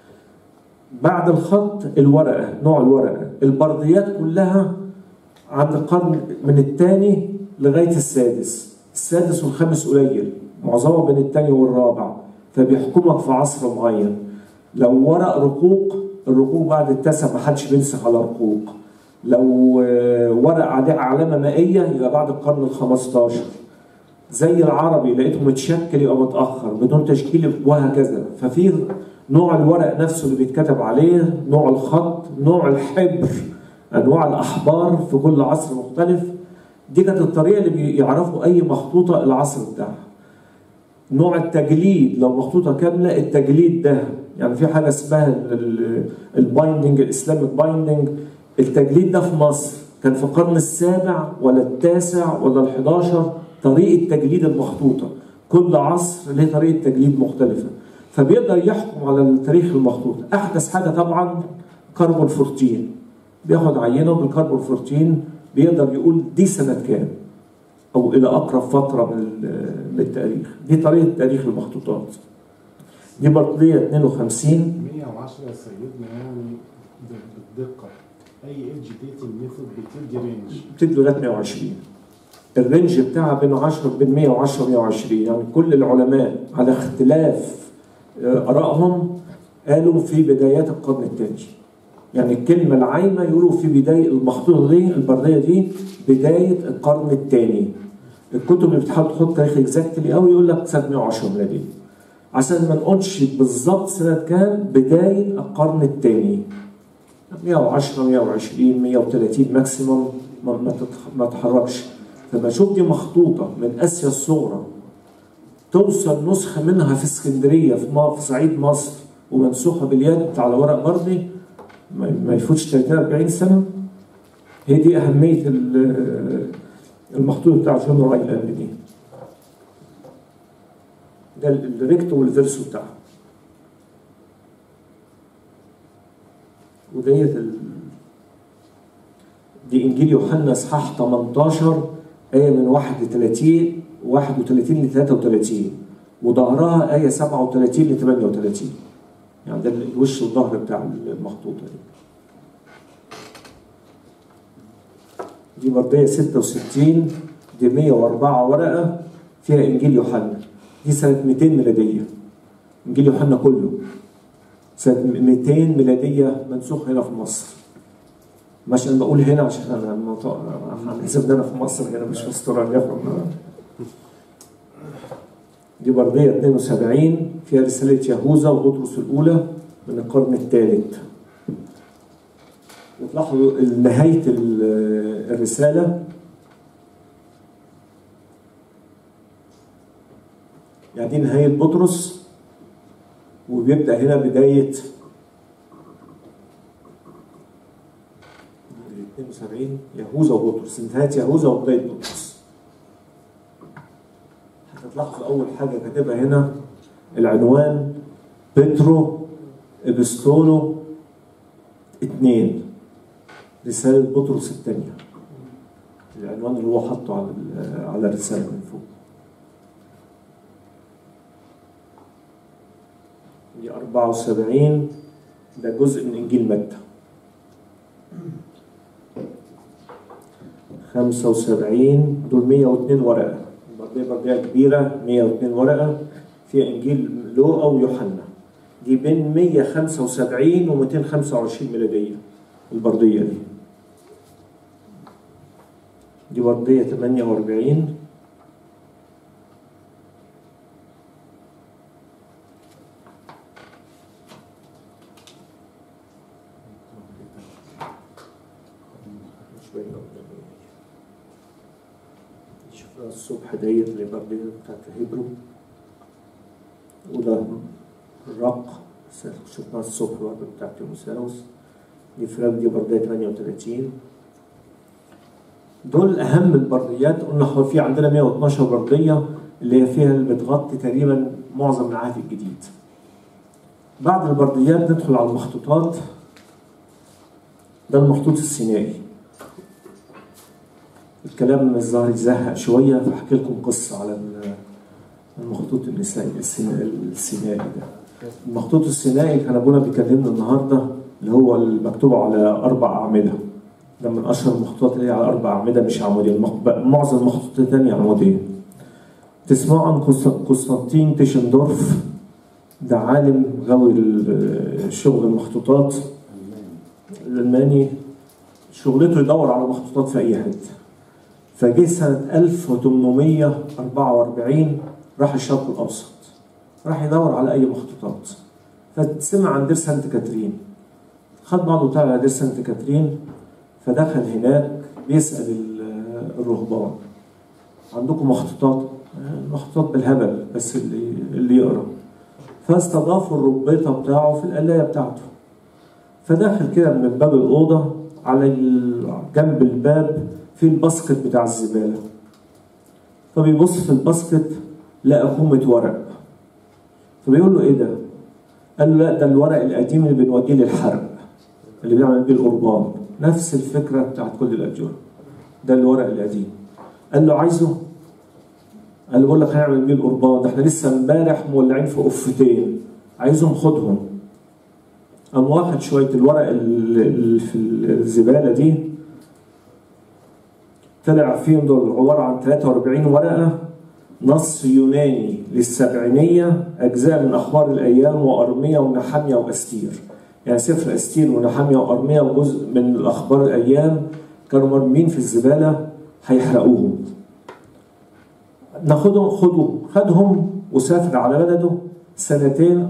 بعد الخط الورقة نوع الورقة البرديات كلها عند القرن من الثاني لغاية السادس السادس والخامس قليل معظمها بين الثاني والرابع فبيحكمك في عصر معين لو ورق رقوق الرقوق بعد التاسع ما حدش بيمسك على رقوق لو آه، ورق عليه علامة مائية يبقى بعد القرن ال 15 زي العربي لقيته متشكل يبقى متأخر بدون تشكيل وهكذا ففي نوع الورق نفسه اللي بيتكتب عليه نوع الخط نوع الحبر انواع الاحبار في كل عصر مختلف دي كانت الطريقه اللي بيعرفوا اي مخطوطه العصر بتاعها نوع التجليد لو مخطوطه كامله التجليد ده يعني في حاجه اسمها البايندنج الاسلامك بايندنج التجليد ده في مصر كان في القرن السابع ولا التاسع ولا الحداشر طريقه تجليد المخطوطه كل عصر له طريقه تجليد مختلفه فبيقدر يحكم على تاريخ المخطوط احدث حاجه طبعا كربون 14 بياخد عينه بالكربون 14 بيقدر يقول دي سنه كام او الى اقرب فتره من ال- من التاريخ دي طريقه تاريخ المخطوطات دي برديه 52 110 يا سيدنا يعني ب- بالدقه اي ايدج ديتنج ميثود بتدي رينج بتدي لغايه 120 الرينج بتاعها بين 10 بين 110 و 120 يعني كل العلماء على اختلاف آه، ارائهم قالوا في بدايات القرن الثاني يعني الكلمه العايمه يقولوا في بدايه المخطوطه دي البرديه دي بدايه القرن الثاني الكتب اللي بتحاول تحط تاريخ اكزاكتلي قوي يقول لك سنه 110 ميلاديه عشان ما نقولش بالظبط سنه كام بدايه القرن الثاني 110 120 130 ماكسيموم ما ما تتح- ما تتحركش لما اشوف دي مخطوطه من اسيا الصغرى توصل نسخه منها في اسكندريه في م- في صعيد مصر ومنسوخه باليد على ورق بردي ما ما يفوتش 30 40 سنه هي دي اهميه ال- المخطوط بتاع جون رايلاند دي ده ال- الريكتو والفيرسو بتاعه وديت ال... دي انجيل يوحنا اصحاح 18 ايه من 31 31 ل 33 وظهرها ايه 37 ل 38 يعني ده الوش والظهر بتاع المخطوطه دي دي برديه 66 دي 104 ورقه فيها انجيل يوحنا دي سنه 200 ميلاديه انجيل يوحنا كله سنة 200 ميلادية منسوخ هنا في مصر مش انا بقول هنا عشان انا الموضوع انا حسب ان انا في مصر هنا مش في استراليا ف- دي بردية 72 فيها رسالة يهوذا وبطرس الأولى من القرن الثالث وتلاحظوا نهاية ال- الرسالة يعني دي نهاية بطرس وبيبدأ هنا بداية 72 يهوذا وبطرس انتهت يهوذا وبداية بطرس هتلاحظوا أول حاجة كاتبها هنا العنوان بترو ابستولو اتنين رسالة بطرس الثانية العنوان اللي هو حاطه على ال- على الرسالة من فوق دي 74 ده جزء من إنجيل متى 75 دول 102 ورقة بردية بردية كبيرة 102 ورقة فيها إنجيل لوقا ويوحنا دي بين 175 و 225 ميلادية البردية دي دي بردية 48 شفنا الصبح ديت اللي بردية بتاعت الهيبرو وده الرق شفناها الصبح برضه بتاعت تيموساوس دي فراغ دي بردية 38 دول أهم البرديات قلنا هو في عندنا 112 بردية اللي هي فيها اللي بتغطي تقريبا معظم العهد الجديد بعد البرديات ندخل على المخطوطات ده المخطوط السينائي الكلام الظاهر يزهق شويه فاحكي لكم قصه على ال- المخطوط النسائي السينا- السينائي ده المخطوط السينائي كان ابونا بيكلمنا النهارده اللي هو المكتوب على اربع اعمده ده من اشهر المخطوطات اللي هي على اربع اعمده مش عمودين مخ- معظم المخطوطات الثانيه عمودين تسمعوا عن قسط- قسطنطين تيشندورف ده عالم غاوي ال- شغل المخطوطات الألماني شغلته يدور على مخطوطات في أي حتة فجه سنة 1844 راح الشرق الأوسط راح يدور على أي مخطوطات فسمع عن دير سانت كاترين خد بعضه وطلع على دير سانت كاترين فدخل هناك بيسأل ال- الرهبان عندكم مخطوطات مخطوطات بالهبل بس اللي اللي يقرا فاستضافوا الربيطة بتاعه في القلاية بتاعته فداخل كده من باب الأوضة على ال- جنب الباب في الباسكت بتاع الزبالة فبيبص في الباسكت لقى كومة ورق فبيقول له إيه ده؟ قال له لا ده الورق القديم اللي بنوديه للحرق اللي بنعمل بيه القربان نفس الفكرة بتاعت كل الأديرة ده الورق القديم قال له عايزه قال له بقول لك هنعمل بيه القربان ده احنا لسه امبارح مولعين في قفتين عايزهم خدهم قام واخد شويه الورق اللي في الزباله دي طلع فيهم دول عباره عن 43 ورقه نص يوناني للسبعينيه اجزاء من اخبار الايام وارميه ونحاميه واستير يعني سفر استير ونحاميه وارميه وجزء من الاخبار الايام كانوا مرمين في الزباله هيحرقوهم ناخدهم خدوا خدهم وسافر على بلده سنتين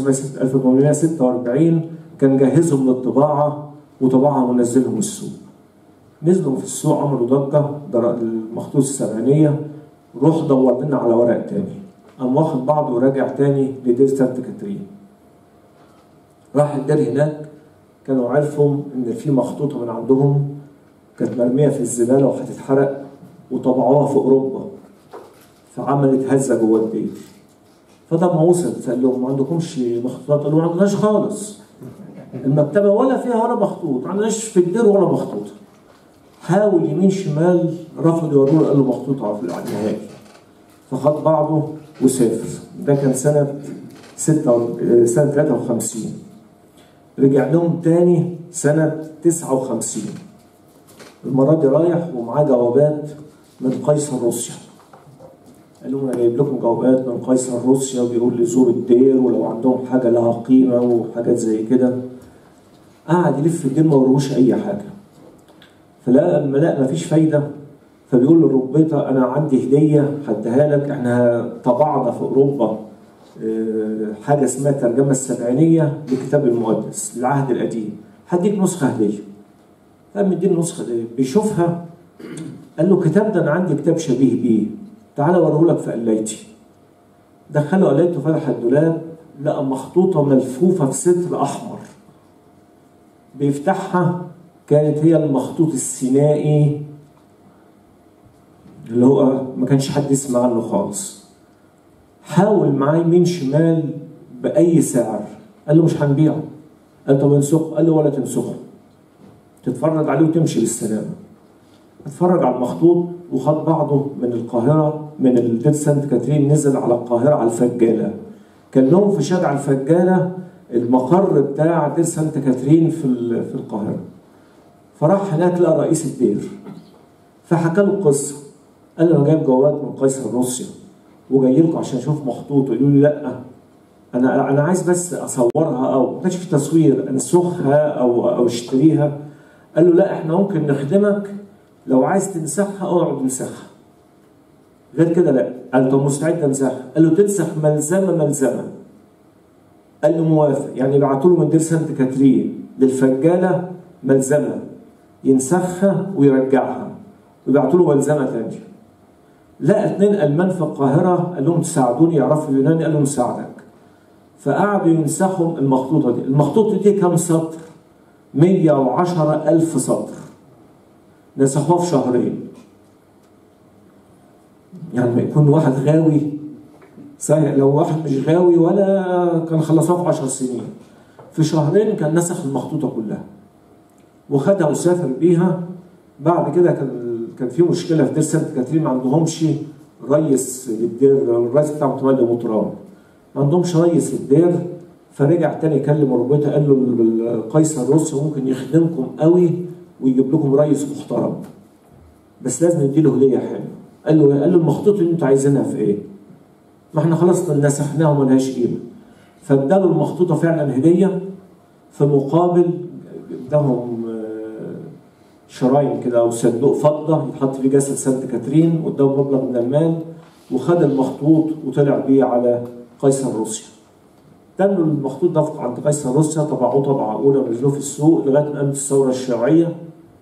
1846 كان جهزهم للطباعة وطبعهم ونزلهم السوق نزلوا في السوق عملوا ضجة در- المخطوط السبعينية روح دور لنا على ورق تاني قام واخد بعضه وراجع تاني لدير سانت كاترين راح الدير هناك كانوا عرفوا ان في مخطوطة من عندهم كانت مرمية في الزبالة وهتتحرق وطبعوها في أوروبا فعملت هزة جوه الدير فده ما وصل فقال لهم ما عندكمش مخطوطات قالوا ما عندناش خالص المكتبه ولا فيها ولا مخطوط ما عندناش في الدير ولا مخطوط حاول يمين شمال رفض يوروه قال له مخطوطه في النهائي فخد بعضه وسافر ده كان سنه ستة سنه 53 رجع لهم تاني سنه 59 المره دي رايح ومعاه جوابات من قيصر روسيا قال لهم انا جايب لكم جوابات من قيصر روسيا وبيقول لي زور الدير ولو عندهم حاجه لها قيمه وحاجات زي كده قعد يلف في الدير ما وروش اي حاجه فلقى لما لقى مفيش فايده فبيقول للربيطه انا عندي هديه هديها لك احنا طبعنا في اوروبا آه، حاجه اسمها الترجمه السبعينيه لكتاب المقدس العهد القديم هديك نسخه هديه قام مديني النسخه دي بيشوفها قال له الكتاب ده انا عندي كتاب شبيه بيه تعالى اوريه لك في قلايتي دخله قلايته فتح الدولاب لقى مخطوطه ملفوفه في ستر احمر بيفتحها كانت هي المخطوط السينائي اللي هو ما كانش حد يسمع عنه خالص حاول معاه يمين شمال باي سعر قال له مش هنبيعه قال طب انسخه قال له ولا تنسخه تتفرج عليه وتمشي بالسلامه اتفرج على المخطوط وخد بعضه من القاهرة من الدير سانت كاترين نزل على القاهرة على الفجالة كان لهم في شارع الفجالة المقر بتاع دير سانت كاترين في ال- في القاهرة فراح هناك لقى رئيس الدير فحكى له القصة قال له انا جايب جوابات من قيصر روسيا وجاي لكم عشان اشوف مخطوط يقولوا لي لا انا انا عايز بس اصورها او ما كانش في تصوير انسخها او او اشتريها قال له لا احنا ممكن نخدمك لو عايز تنسخها اقعد انسخها غير كده لا قال طب مستعد انسخها قال له تنسخ ملزمه ملزمه قال له موافق يعني بعتوا له من دير سانت كاترين للفجاله ملزمه ينسخها ويرجعها ويبعتوا له ملزمه ثانيه لقى اتنين المان في القاهره قال لهم تساعدوني يعرفوا اليوناني قال لهم مساعدك فقعدوا ينسخوا المخطوطه دي المخطوطه دي كام سطر 110 ألف سطر نسخوها في شهرين يعني ما يكون واحد غاوي صحيح لو واحد مش غاوي ولا كان خلصوها في 10 سنين في شهرين كان نسخ المخطوطة كلها وخدها وسافر بيها بعد كده كان كان في مشكله في دير سانت كاترين ما عندهمش ريس للدير الرئيس بتاعهم تملي مطران ما عندهمش ريس للدير فرجع تاني كلم ربيته قال له ال- القيصر روسيا ممكن يخدمكم قوي ويجيب لكم ريس محترم بس لازم نديله هديه حلوه قال له قال له المخطوط اللي انتوا عايزينها في ايه؟ ما احنا خلاص نسخناها وملهاش قيمه فاداله المخطوطه فعلا هديه في مقابل اداهم آه، شرايين كده او صندوق فضه يتحط فيه جسد سانت كاترين واداهم مبلغ من المال وخد المخطوط وطلع بيه على قيصر روسيا. تنوا المخطوط ده عند قيصر روسيا طبعوه طبعه اولى ونزلوه في السوق لغايه ما قامت الثوره الشيوعيه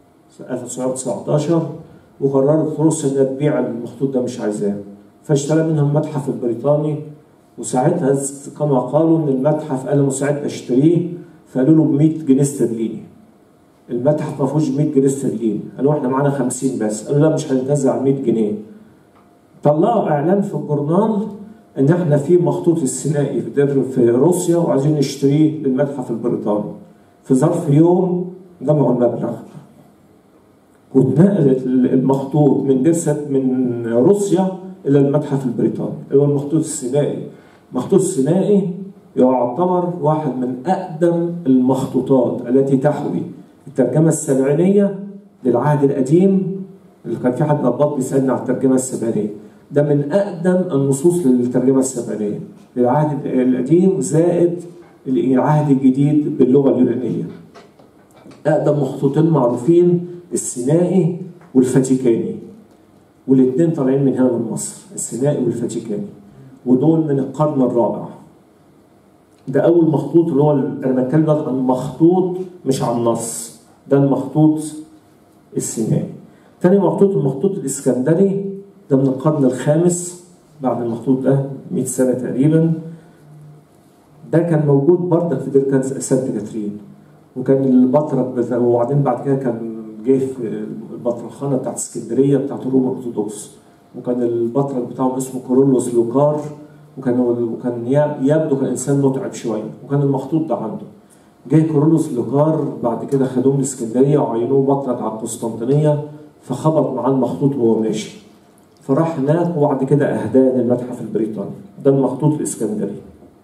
1919 وقررت روسيا انها تبيع المخطوط ده مش عايزاه فاشترى منهم المتحف البريطاني وساعتها كما قالوا ان المتحف قال مساعد اشتريه فقالوا له ب 100 جنيه استرليني المتحف ما فيهوش 100 جنيه استرليني قالوا احنا معانا 50 بس قالوا لا مش هنتنازل عن 100 جنيه طلعوا اعلان في الجورنال ان احنا في مخطوط السينائي في در- في روسيا وعايزين نشتريه للمتحف البريطاني في ظرف يوم جمعوا المبلغ واتنقلت المخطوط من درست من روسيا الى المتحف البريطاني اللي هو المخطوط السينائي المخطوط السينائي يعتبر واحد من اقدم المخطوطات التي تحوي الترجمه السبعينيه للعهد القديم اللي كان في حد نباط بيسالني على الترجمه السبعينيه ده من اقدم النصوص للترجمه السبعينيه للعهد القديم زائد العهد الجديد باللغه اليونانيه اقدم مخطوطين معروفين السينائي والفاتيكاني والاثنين طالعين من هنا من مصر السينائي والفاتيكاني ودول من القرن الرابع ده اول مخطوط اللي هو انا بتكلم دلوقتي عن مخطوط مش عن نص ده المخطوط السينائي تاني مخطوط المخطوط الاسكندري ده من القرن الخامس بعد المخطوط ده 100 سنه تقريبا ده كان موجود برضك في دير سانت كاترين وكان البطرك بتاع- وبعدين بعد كده كان جه في البطرخانه بتاعت اسكندريه بتاعت الروم الارثوذكس وكان البطرك بتاعهم اسمه كورولوس لوكار وكان وكان ي- يبدو كان انسان متعب شويه وكان المخطوط ده عنده جه كورولوس لوكار بعد كده خدوه من اسكندريه وعينوه بطرك على القسطنطينيه فخبط معاه المخطوط وهو ماشي فراح هناك وبعد كده اهداه للمتحف البريطاني ده المخطوط الاسكندري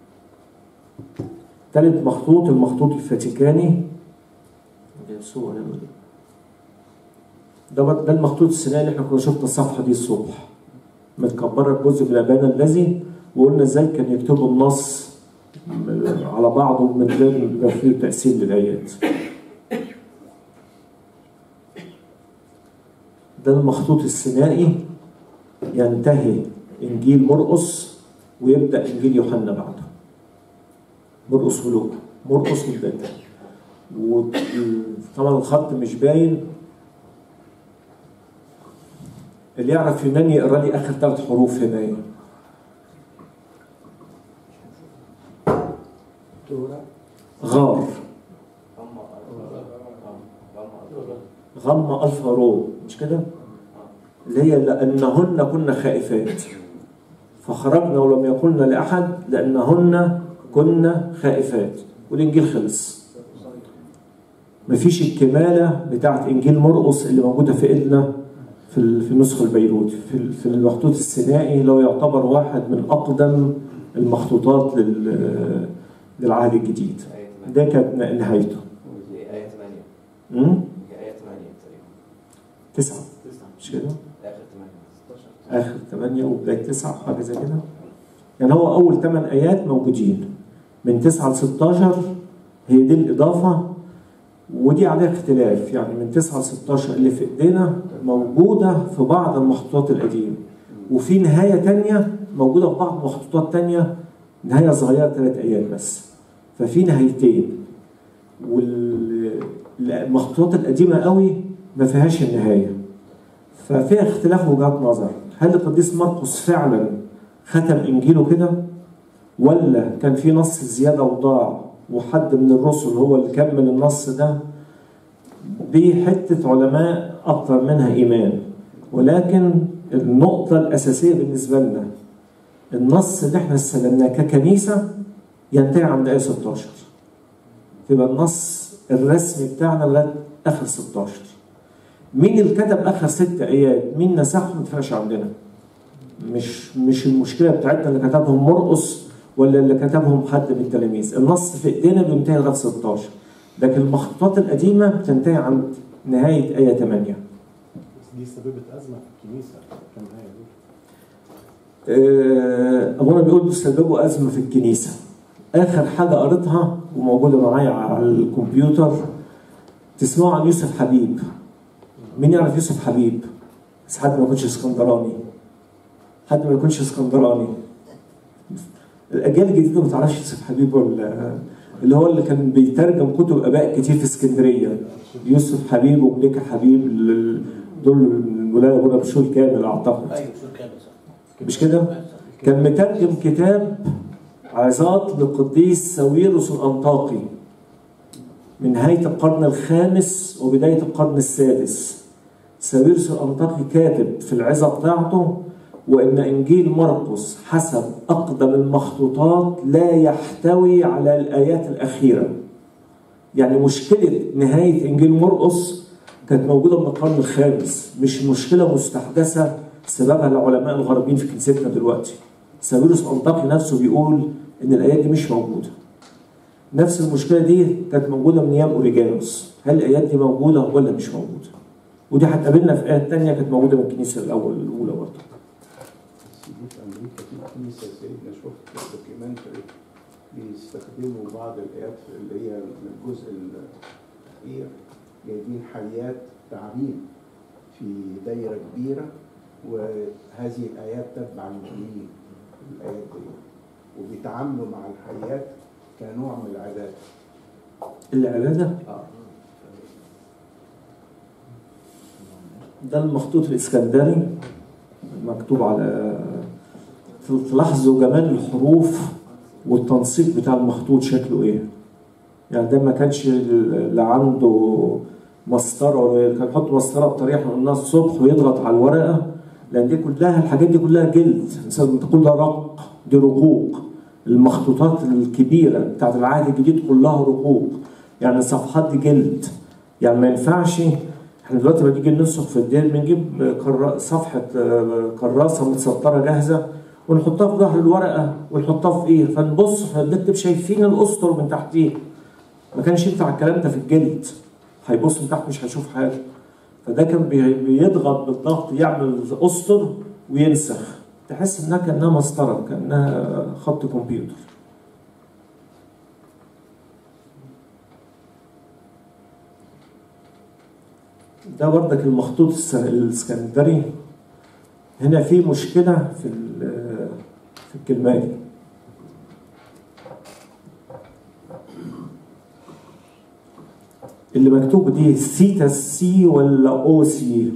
ثالث مخطوط المخطوط الفاتيكاني ده بر- ده المخطوط السينائي اللي احنا كنا شفنا الصفحه دي الصبح متكبره الجزء من الابانه الذي وقلنا ازاي كان يكتبوا النص م- على بعضه من غير يبقى فيه تاثير للايات ده المخطوط السينائي ينتهي انجيل مرقس ويبدا انجيل يوحنا بعده مرقس ولوقا مرقس والباقي وطبعا الخط مش باين اللي يعرف يوناني يقرا لي اخر ثلاث حروف هنا غار غم الفا رو مش كده؟ اللي هي لانهن كن خائفات فخرجنا ولم يقلن لاحد لانهن كن خائفات والانجيل خلص مفيش الكماله بتاعت انجيل مرقس اللي موجوده في ايدنا في ال- في النسخه البيروتي في ال- في المخطوط السينائي اللي هو يعتبر واحد من اقدم المخطوطات لل- للعهد الجديد آية 8 ده كانت نهايته دي آية 8 امم دي آية 8 تقريبا تسعة مش كده؟ آخر 8 اخر ثمانية وبداية تسعة حاجة زي كده يعني هو أول ثمان آيات موجودين من تسعة ل 16 هي دي الإضافة ودي عليها اختلاف يعني من 9 ل 16 اللي في ايدينا موجوده في بعض المخطوطات القديمه وفي نهايه تانية موجوده في بعض المخطوطات تانية نهايه صغيره ثلاث ايات بس ففي نهايتين والمخطوطات القديمه قوي ما فيهاش النهايه ففيها اختلاف وجهات نظر هل القديس مرقس فعلا ختم انجيله كده ولا كان في نص زياده وضاع وحد من الرسل هو اللي كمل النص ده دي حته علماء اكتر منها ايمان ولكن النقطه الاساسيه بالنسبه لنا النص اللي احنا استلمناه ككنيسه ينتهي عند ايه 16 يبقى النص الرسمي بتاعنا لغايه اخر 16 مين اللي كتب اخر ست ايات مين نسخهم ما تفرقش عندنا مش مش المشكله بتاعتنا اللي كتبهم مرقص ولا اللي كتبهم حد من التلاميذ النص في ايدينا بينتهي لغايه 16 لكن المخطوطات القديمه بتنتهي عند نهايه ايه 8 بس دي سببت ازمه في الكنيسه كان هي دي آه، ابونا بيقول بيسببوا ازمه في الكنيسه اخر حاجه قريتها وموجوده معايا على الكمبيوتر تسمعوا عن يوسف حبيب مين يعرف يوسف حبيب بس حد ما يكونش اسكندراني حد ما يكونش اسكندراني الاجيال الجديده ما تعرفش يوسف حبيب ولا اللي هو اللي كان بيترجم كتب اباء كتير في اسكندريه يوسف حبيب ومليكه حبيب ال- دول ولاد ابونا بشوي كامل اعتقد ايوه شو كان صح مش كده؟ كان مترجم كتاب عظات للقديس ساويرس الأنطاقي من نهاية القرن الخامس وبداية القرن السادس ساويرس الأنطاقي كاتب في العظة بتاعته وإن إنجيل مرقس حسب أقدم المخطوطات لا يحتوي على الآيات الأخيرة يعني مشكلة نهاية إنجيل مرقس كانت موجودة من القرن الخامس مش مشكلة مستحدثة سببها العلماء الغربيين في كنيستنا دلوقتي ساويرس أنطاكي نفسه بيقول إن الآيات دي مش موجودة نفس المشكلة دي كانت موجودة من أيام أوريجانوس هل الآيات دي موجودة ولا مش موجودة ودي هتقابلنا في آيات تانية كانت موجودة من الكنيسة الأول الأولى برضه بس دي في امريكا في كنيسه سيدنا شفت دوكيومنتري بيستخدموا بعض الايات في اللي هي من الجزء الاخير جايبين حيات تعبين في دايره كبيره وهذه الايات تتبع المؤمنين الايات دي وبيتعاملوا مع الحيات كنوع من العادات العبادة اه ده المخطوط الإسكندري مكتوب على تلاحظوا جمال الحروف والتنسيق بتاع المخطوط شكله ايه يعني ده ما كانش اللي عنده مسطره ولا كان يحط مسطره بطريقه احنا قلناها الصبح ويضغط على الورقه لان دي كلها الحاجات دي كلها جلد مثلا تقول ده رق دي رقوق المخطوطات الكبيره بتاعت العهد الجديد كلها رقوق يعني الصفحات دي جلد يعني ما ينفعش احنا دلوقتي لما نيجي ننسخ في الدير بنجيب كرا- صفحه آه، كراسه متسطره جاهزه ونحطها في ظهر الورقه ونحطها في ايه فنبص احنا بنكتب شايفين الاسطر من تحتيه ما كانش ينفع الكلام ده في الجلد هيبص من تحت مش هيشوف حاجه فده كان بي- بيضغط بالضغط يعمل اسطر وينسخ تحس انها كانها مسطره كانها خط كمبيوتر ده بردك المخطوط الس- الاسكندري هنا في مشكله في ال- في الكلمه دي اللي مكتوب دي سيتا سي ولا او سي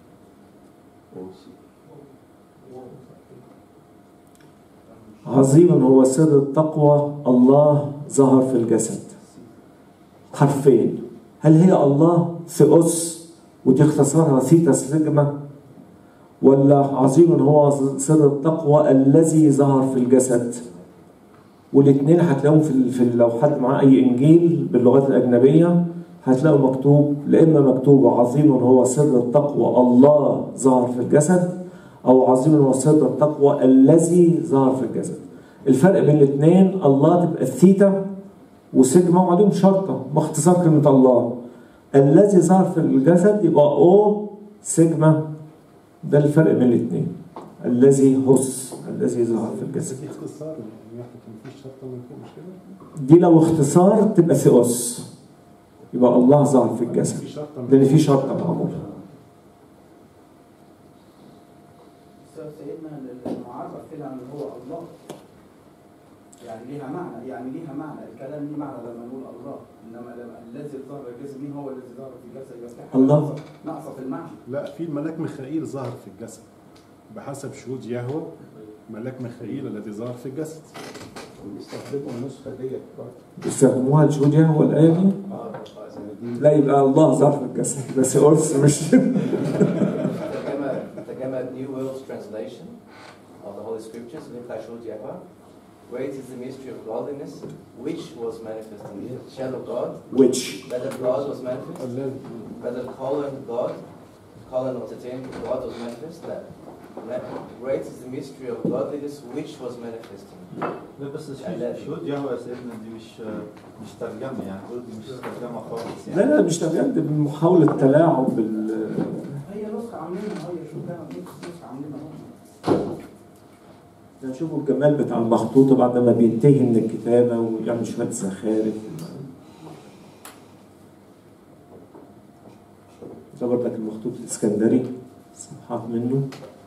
عظيم هو سر التقوى الله ظهر في الجسد حرفين هل هي الله ثيوس ودي اختصارها ثيتاس رجمة ولا عظيم هو سر التقوى الذي ظهر في الجسد والاثنين هتلاقوهم في, ال- في ال- لو حد معاه اي انجيل باللغات الاجنبيه هتلاقوا مكتوب لا اما مكتوب عظيم هو سر التقوى الله ظهر في الجسد او عظيم هو سر التقوى الذي ظهر في الجسد الفرق بين الاثنين الله تبقى الثيتا وسيجما وعليهم شرطه باختصار كلمه الله الذي ظهر في الجسد يبقى او سيجما ده الفرق بين الاثنين الذي هس الذي ظهر في بس الجسد في اختصار يعني ياخد كان في شرطه من فوق مش كده؟ دي لو اختصار تبقى ثيوس يبقى الله ظهر في الجسد في شرطه من لان في شرطه معموله أستاذ سيدنا المعرف هنا ان هو الله يعني ليها معنى يعني ليها معنى الكلام ليه معنى لما نقول الله انما لما الذي ظهر في الجسد مين هو الذي ظهر في الجسد يبقى في حاجة الله. ناقصة- ناقصه في المعنى لا في الملاك ميخائيل ظهر في الجسد بحسب شهود يهوه ملاك ميخائيل الذي ظهر في الجسد وبيستخدموا النسخه ديت برضه بيستخدموها الجوديا هو الايه دي اه دي لا يبقى الله ظهر في الجسد بس أرس مش ترجمة ترجمة New World Translation of the Holy Scriptures بتاع شهود يهوه Great is the mystery of godliness, which was manifest in the shell of God, which whether God was manifest, الذي whether calling God Colin was attained, God was manifest. لا. لا. Great is the mystery of godliness which was manifesting. لا بس الذي. شهود يهوه يا سيدنا دي مش مش ترجمه يعني دول دي مش ترجمه خالص لا يعني لا مش تبقى دي محاولة تلاعب بال هي نسخه عاملينها هي شو كانت نسخه عاملينها هم. نشوفوا الجمال بتاع المخطوطة بعد ما بينتهي من الكتابة ويعمل شوية زخارف ده بردك المخطوط الإسكندري صفحات منه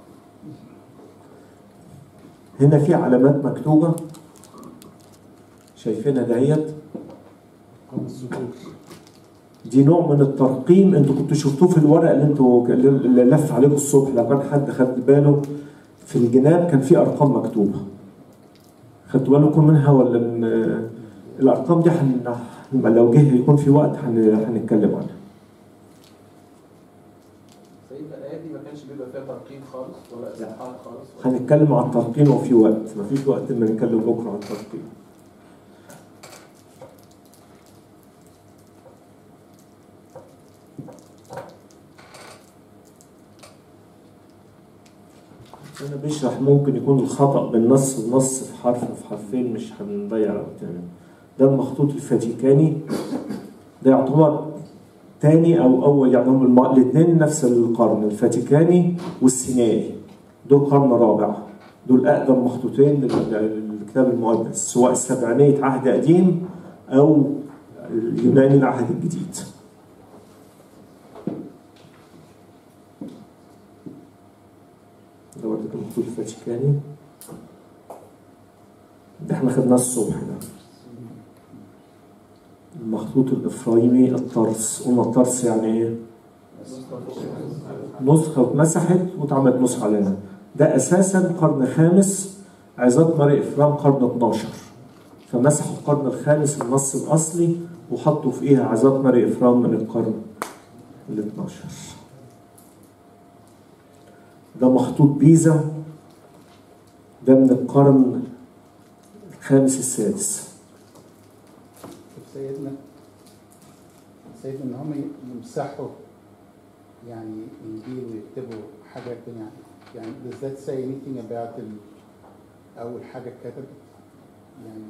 هنا في علامات مكتوبة شايفينها دهيت خمس سطور دي نوع من الترقيم انتوا كنتوا شفتوه في الورق اللي انتوا اللي لف عليكم الصبح لو كان حد خد باله في الجناب كان في ارقام مكتوبه خدتوا بالكم منها ولا من الارقام دي حن... لو جه يكون في وقت حن... هنتكلم عنها سيدنا الايات دي ما كانش بيبقى فيها ترقيم خالص ولا اصحاح خالص هنتكلم عن الترقيم وفي وقت مفيش وقت ان نتكلم بكره عن الترقيم أنا بشرح ممكن يكون الخطأ من نص لنص في حرف في حرفين مش هنضيع وقت يعني ده المخطوط الفاتيكاني ده يعتبر تاني أو أول يعني هم الم- الاثنين نفس القرن الفاتيكاني والسينائي دول قرن رابع دول أقدم مخطوطين لل- للكتاب المقدس سواء السبعينية عهد قديم أو اليوناني العهد الجديد ده برضه المخطوط الفاتيكاني ده احنا خدناه الصبح ده المخطوط الإفرايمي الطرس قلنا الطرس يعني ايه؟ نسخة اتمسحت واتعملت نسخة علينا ده أساسا قرن خامس عظات ماري إفرام قرن 12 فمسحوا القرن الخامس النص الأصلي وحطوا فيها عظات ماري إفرام من القرن ال 12 ده مخطوط بيزا ده من القرن الخامس السادس سيدنا سيدنا ان هم يمسحوا يعني انجيل ويكتبوا حاجات يعني يعني does that say anything about ال اول حاجه اتكتبت؟ يعني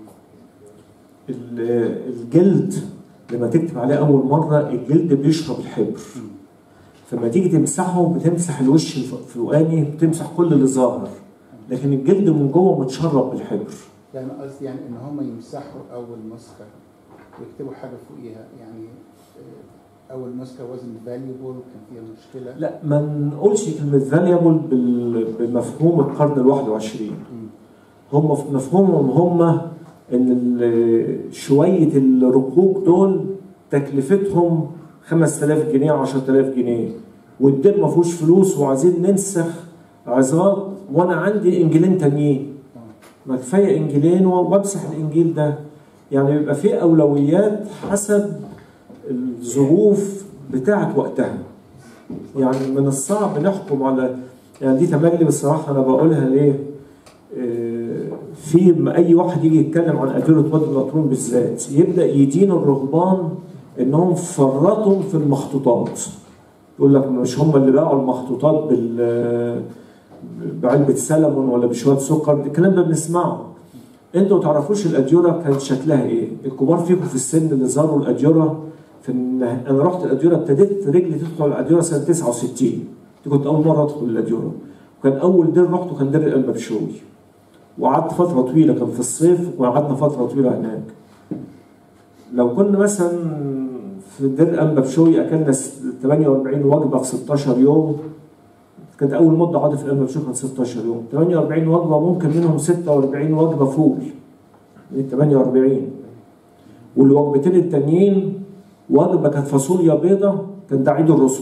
ال- الجلد لما تكتب عليه أول مرة الجلد بيشرب الحبر فلما تيجي تمسحه بتمسح الوش الف- الفوقاني بتمسح كل اللي ظاهر لكن الجلد من جوه متشرب بالحبر يعني قصدي يعني ان هم يمسحوا اول نسخه ويكتبوا حاجه فوقيها يعني آه، اول نسخه wasn't valuable كان فيها مشكله لا ما نقولش كلمة valuable بال- بمفهوم القرن الواحد وعشرين هم في مفهومهم هم ان ال- شوية الرقوق دول تكلفتهم 5000 جنيه 10000 جنيه والدين ما فيهوش فلوس وعايزين ننسخ عظات وانا عندي انجيلين تانيين ما كفايه انجيلين وبمسح الانجيل ده يعني بيبقى في اولويات حسب الظروف بتاعت وقتها يعني من الصعب نحكم على يعني دي تملي بصراحه انا بقولها ليه؟ آه، في ما اي واحد يجي يتكلم عن اديره وادي النطرون بالذات يبدا يدين الرهبان انهم فرطوا في المخطوطات يقول لك مش هم اللي باعوا المخطوطات بال بعلبة سلمون ولا بشوية سكر الكلام ده بنسمعه انتوا ما تعرفوش الاديره كانت شكلها ايه الكبار فيكم في السن اللي زاروا الاديره في إن- انا رحت الاديره ابتديت رجلي تدخل الاديره سنه 69 دي كنت اول مره ادخل الاديره وكان اول دير رحته كان دير المبشوي وقعدت فتره طويله كان في الصيف وقعدنا فتره طويله هناك لو كنا مثلا في دير المبشوي اكلنا س- 48 وجبه في 16 يوم كانت اول مده قعدت في المبشوي كانت 16 يوم 48 وجبه ممكن منهم 46 وجبه فول من 48 والوجبتين التانيين وجبه كانت فاصوليا بيضه كان ده عيد الرسل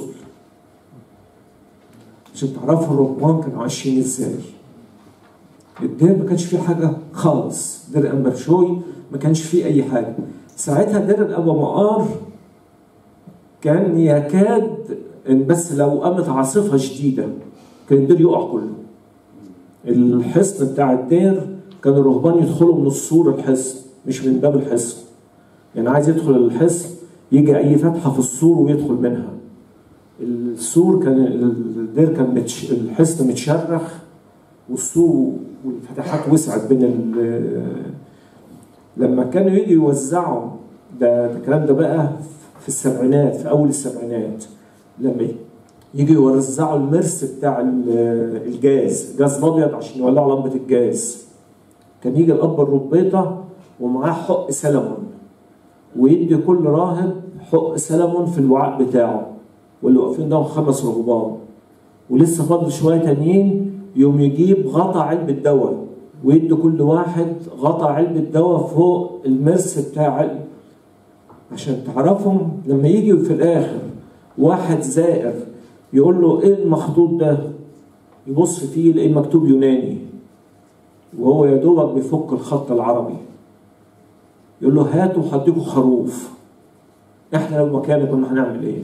عشان تعرفوا الرهبان كانوا عايشين ازاي الدير ما كانش فيه حاجه خالص دير امبرشوي ما كانش فيه اي حاجه ساعتها دير الابا مقار كان يكاد إن بس لو قامت عاصفه شديده كان الدير يقع كله الحصن بتاع الدير كان الرهبان يدخلوا من السور الحصن مش من باب الحصن يعني عايز يدخل الحصن يجي اي فتحه في السور ويدخل منها السور كان الدير كان متش الحصن متشرخ والسور والفتحات وسعت بين ال- لما كانوا يجي يوزعوا ده ده الكلام ده بقى في السبعينات في اول السبعينات لما يجي يوزعوا المرس بتاع ال- الجاز جاز الابيض عشان يولعوا لمبه الجاز كان يجي الاب الربيطه ومعاه حق سلمون ويدي كل راهب حق سلمون في الوعاء بتاعه واللي واقفين ده خمس رهبان ولسه فاضل شويه تانيين يوم يجيب غطا علبه دواء ويدي كل واحد غطا علبه دواء فوق المرس بتاع ال- عشان تعرفهم لما يجي في الاخر واحد زائر يقول له ايه المخطوط ده يبص فيه يلاقيه مكتوب يوناني وهو يا دوبك بيفك الخط العربي يقول له هاتوا هديكوا خروف احنا لو مكانه كنا هنعمل ايه؟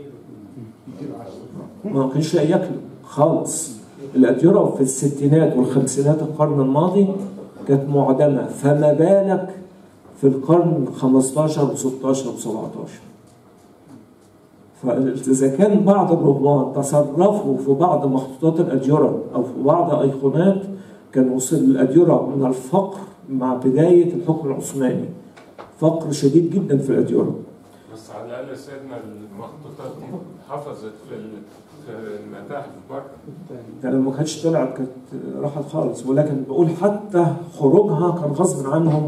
ما كانش لاقي ياكلوا خالص الأديرة في الستينات والخمسينات القرن الماضي كانت معدمة فما بالك في القرن 15 و 16 و 17 فإذا كان بعض الرهبان تصرفوا في بعض مخطوطات الأديرة أو في بعض أيقونات كان وصل الأديرة من الفقر مع بداية الحكم العثماني فقر شديد جدا في الأديرة بس على الاقل سيدنا المخطوطات دي حفظت في ال- في المتاحف بره ده لما ما كانتش طلعت كانت راحت خالص ولكن بقول حتى خروجها كان غصب عنهم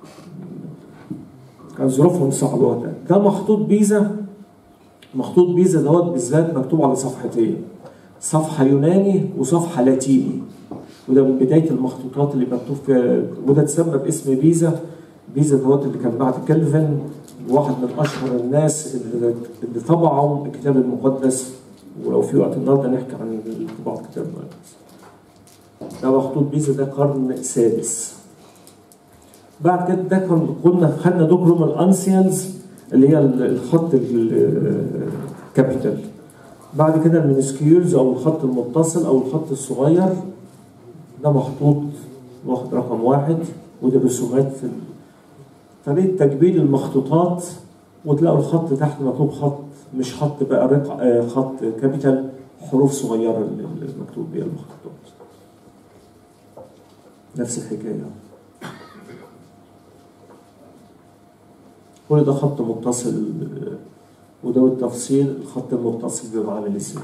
كان ظروفهم صعبة وقتها ده مخطوط بيزا مخطوط بيزا دوت بالذات مكتوب على صفحتين صفحة يوناني وصفحة لاتيني وده من بداية المخطوطات اللي مكتوب فيها وده اتسمى باسم بيزا بيزا دوت اللي كان بعد كلفن واحد من أشهر الناس اللي, اللي طبعوا الكتاب المقدس ولو في وقت النهارده نحكي عن طباعة الكتاب المقدس ده مخطوط بيزا ده قرن سادس بعد كده ده كان قلنا خدنا دوكروم الانسيالز اللي هي الخط الكابيتال بعد كده المنسكيولز او الخط المتصل او الخط الصغير ده محطوط واخد رقم واحد وده رسومات في ال- طريقة تجميل المخطوطات وتلاقوا الخط تحت مكتوب خط مش خط بقى رق... آه، خط كابيتال حروف صغيرة اللي اللي مكتوب بيها المخطوطات نفس الحكاية كل ده خط متصل آه، وده بالتفصيل الخط المتصل بيبقى عامل ازاي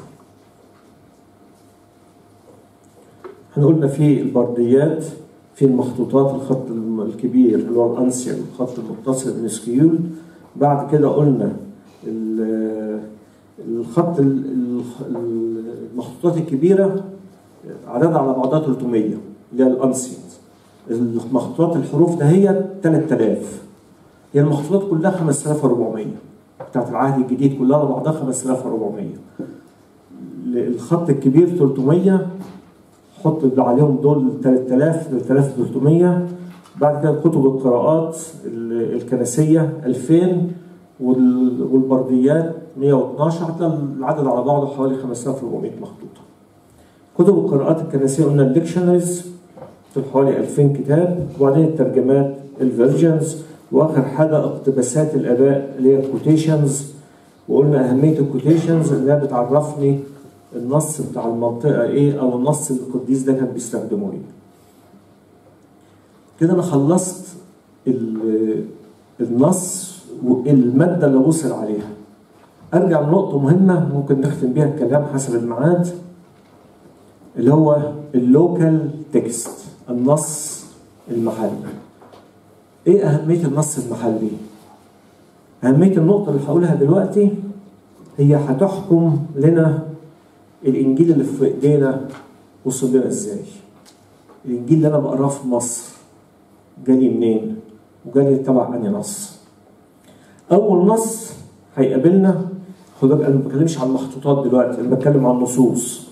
احنا قلنا في البرديات في المخطوطات الخط الم- الكبير اللي هو الانسيال الخط المتصل النسكيول بعد كده قلنا ال- الخط ال- ال- المخطوطات الكبيرة عددها على بعضها 300 اللي هي الانسيال المخطوطات الحروف ده هي 3000 هي المخطوطات كلها 5400 بتاعت العهد الجديد كلها على بعضها 5400 الخط الكبير 300 حط اللي عليهم دول 3000 3300 بعد كده كتب القراءات ال- الكنسية 2000 وال- والبرديات 112 هتلاقي العدد على بعضه حوالي 5400 مخطوطة كتب القراءات الكنسية قلنا الليكشنريز في حوالي 2000 كتاب وبعدين الترجمات الفيرجنز واخر حاجه اقتباسات الاباء اللي هي الكوتيشنز وقلنا اهميه الكوتيشنز انها بتعرفني النص بتاع المنطقه ايه او النص اللي القديس ده كان بيستخدمه ايه كده انا خلصت ال- النص والماده اللي وصل عليها ارجع لنقطه مهمه ممكن نختم بيها الكلام حسب الميعاد اللي هو اللوكال تكست النص المحلي ايه اهميه النص المحلي اهميه النقطه اللي هقولها دلوقتي هي هتحكم لنا الانجيل اللي في ايدينا وصل لنا ازاي الانجيل اللي انا بقراه في مصر جالي منين وجالي تبع انهي نص اول نص هيقابلنا خد بالك انا ما بتكلمش عن المخطوطات دلوقتي انا بتكلم عن النصوص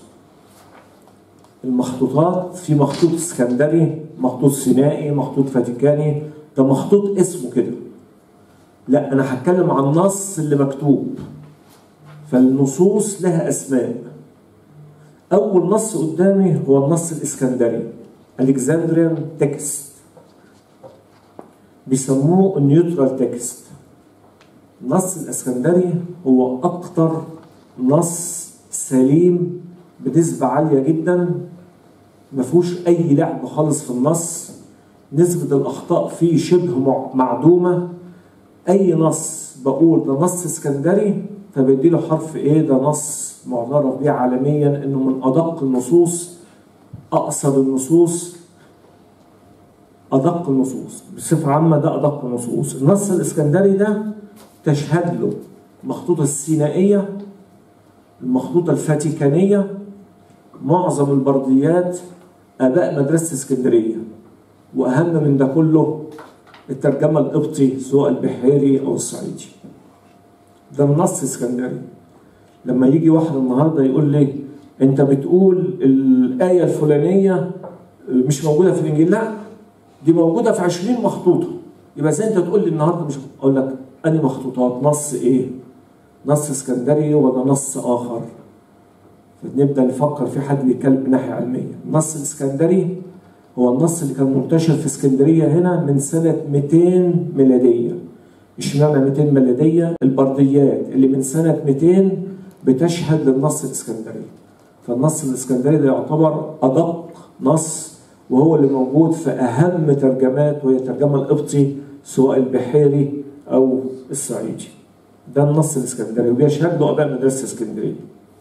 المخطوطات في مخطوط اسكندري مخطوط سينائي مخطوط فاتيكاني ده مخطوط اسمه كده لا انا هتكلم عن النص اللي مكتوب فالنصوص لها اسماء اول نص قدامي هو النص الاسكندري الكسندريان تكست بيسموه النيوترال تكست النص الاسكندري هو اكتر نص سليم بنسبة عالية جدا ما فيهوش أي لعب خالص في النص نسبة الأخطاء فيه شبه مع- معدومة أي نص بقول ده نص اسكندري فبديله حرف إيه ده نص معترف بيه عالميا إنه من أدق النصوص أقصر النصوص أدق النصوص بصفة عامة ده أدق النصوص النص الإسكندري ده تشهد له المخطوطة السينائية المخطوطة الفاتيكانية معظم البرديات آباء مدرسة اسكندرية وأهم من ده كله الترجمة القبطي سواء البحيري أو الصعيدي ده النص اسكندري لما يجي واحد النهارده يقول لي انت بتقول الآية الفلانية مش موجودة في الإنجيل لا دي موجودة في 20 مخطوطة يبقى زي انت تقول لي النهارده مش اقول لك اني مخطوطات نص ايه؟ نص اسكندري ولا نص اخر؟ فنبدا نفكر في حد بيتكلم بناحيه علميه، النص الاسكندري هو النص اللي كان منتشر في اسكندريه هنا من سنه 200 ميلاديه. اشمعنى 200 ميلاديه؟ البرديات اللي من سنه 200 بتشهد للنص الاسكندري. فالنص الاسكندري ده يعتبر ادق نص وهو اللي موجود في اهم ترجمات وهي الترجمه القبطي سواء البحيري او الصعيدي. ده النص الاسكندري وبيشهد له اباء مدرسه اسكندريه.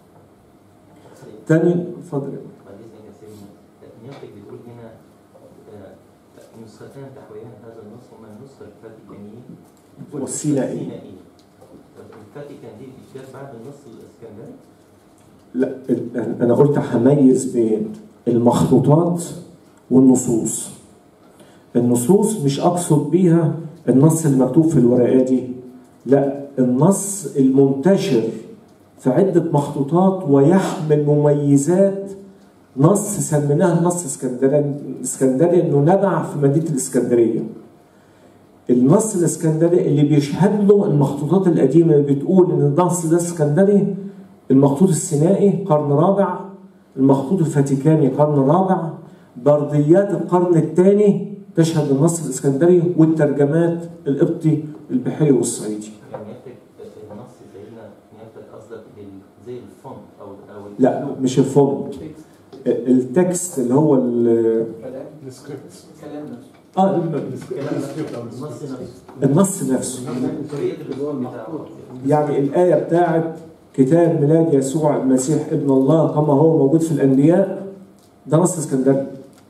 تاني اتفضل بعد اذنك يا سيدنا نيابتك بتقول هنا آه، نسختان تحويان هذا النص هما النسخه الفاتيكانيه والسينائي. والسينائية. طب الفاتيكان دي جت بعد النص الاسكندري؟ لا ال- انا قلت هميز بين المخطوطات والنصوص النصوص مش اقصد بيها النص المكتوب في الورقه دي لا النص المنتشر في عده مخطوطات ويحمل مميزات نص سميناه النص اسكندري اسكندري انه نبع في مدينه الاسكندريه النص الاسكندري اللي بيشهد له المخطوطات القديمه اللي بتقول ان النص ده اسكندري المخطوط السينائي قرن رابع المخطوط الفاتيكاني قرن رابع برديات القرن الثاني تشهد النص الاسكندري والترجمات القبطي البحيري والصعيدي يعني نيابتك النص سيدنا نيابتك قصدك بال- زي الفونت او او لا مش الفونت التكست اللي هو ال- كلام السكريبت كلام نفسه اه السكريبت او النص نفسه النص نفسه طريقه الاسلوب بتاعه يعني الآية بتاعت كتاب ميلاد يسوع المسيح ابن الله كما هو موجود في الأنبياء ده نص اسكندري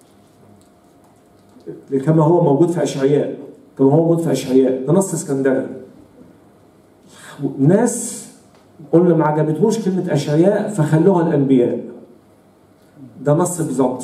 كما هو موجود في أشعياء كما هو موجود في أشعياء ده نص اسكندري ناس قلنا ما عجبتهوش كلمة أشعياء فخلوها الأنبياء ده نص بيزنطي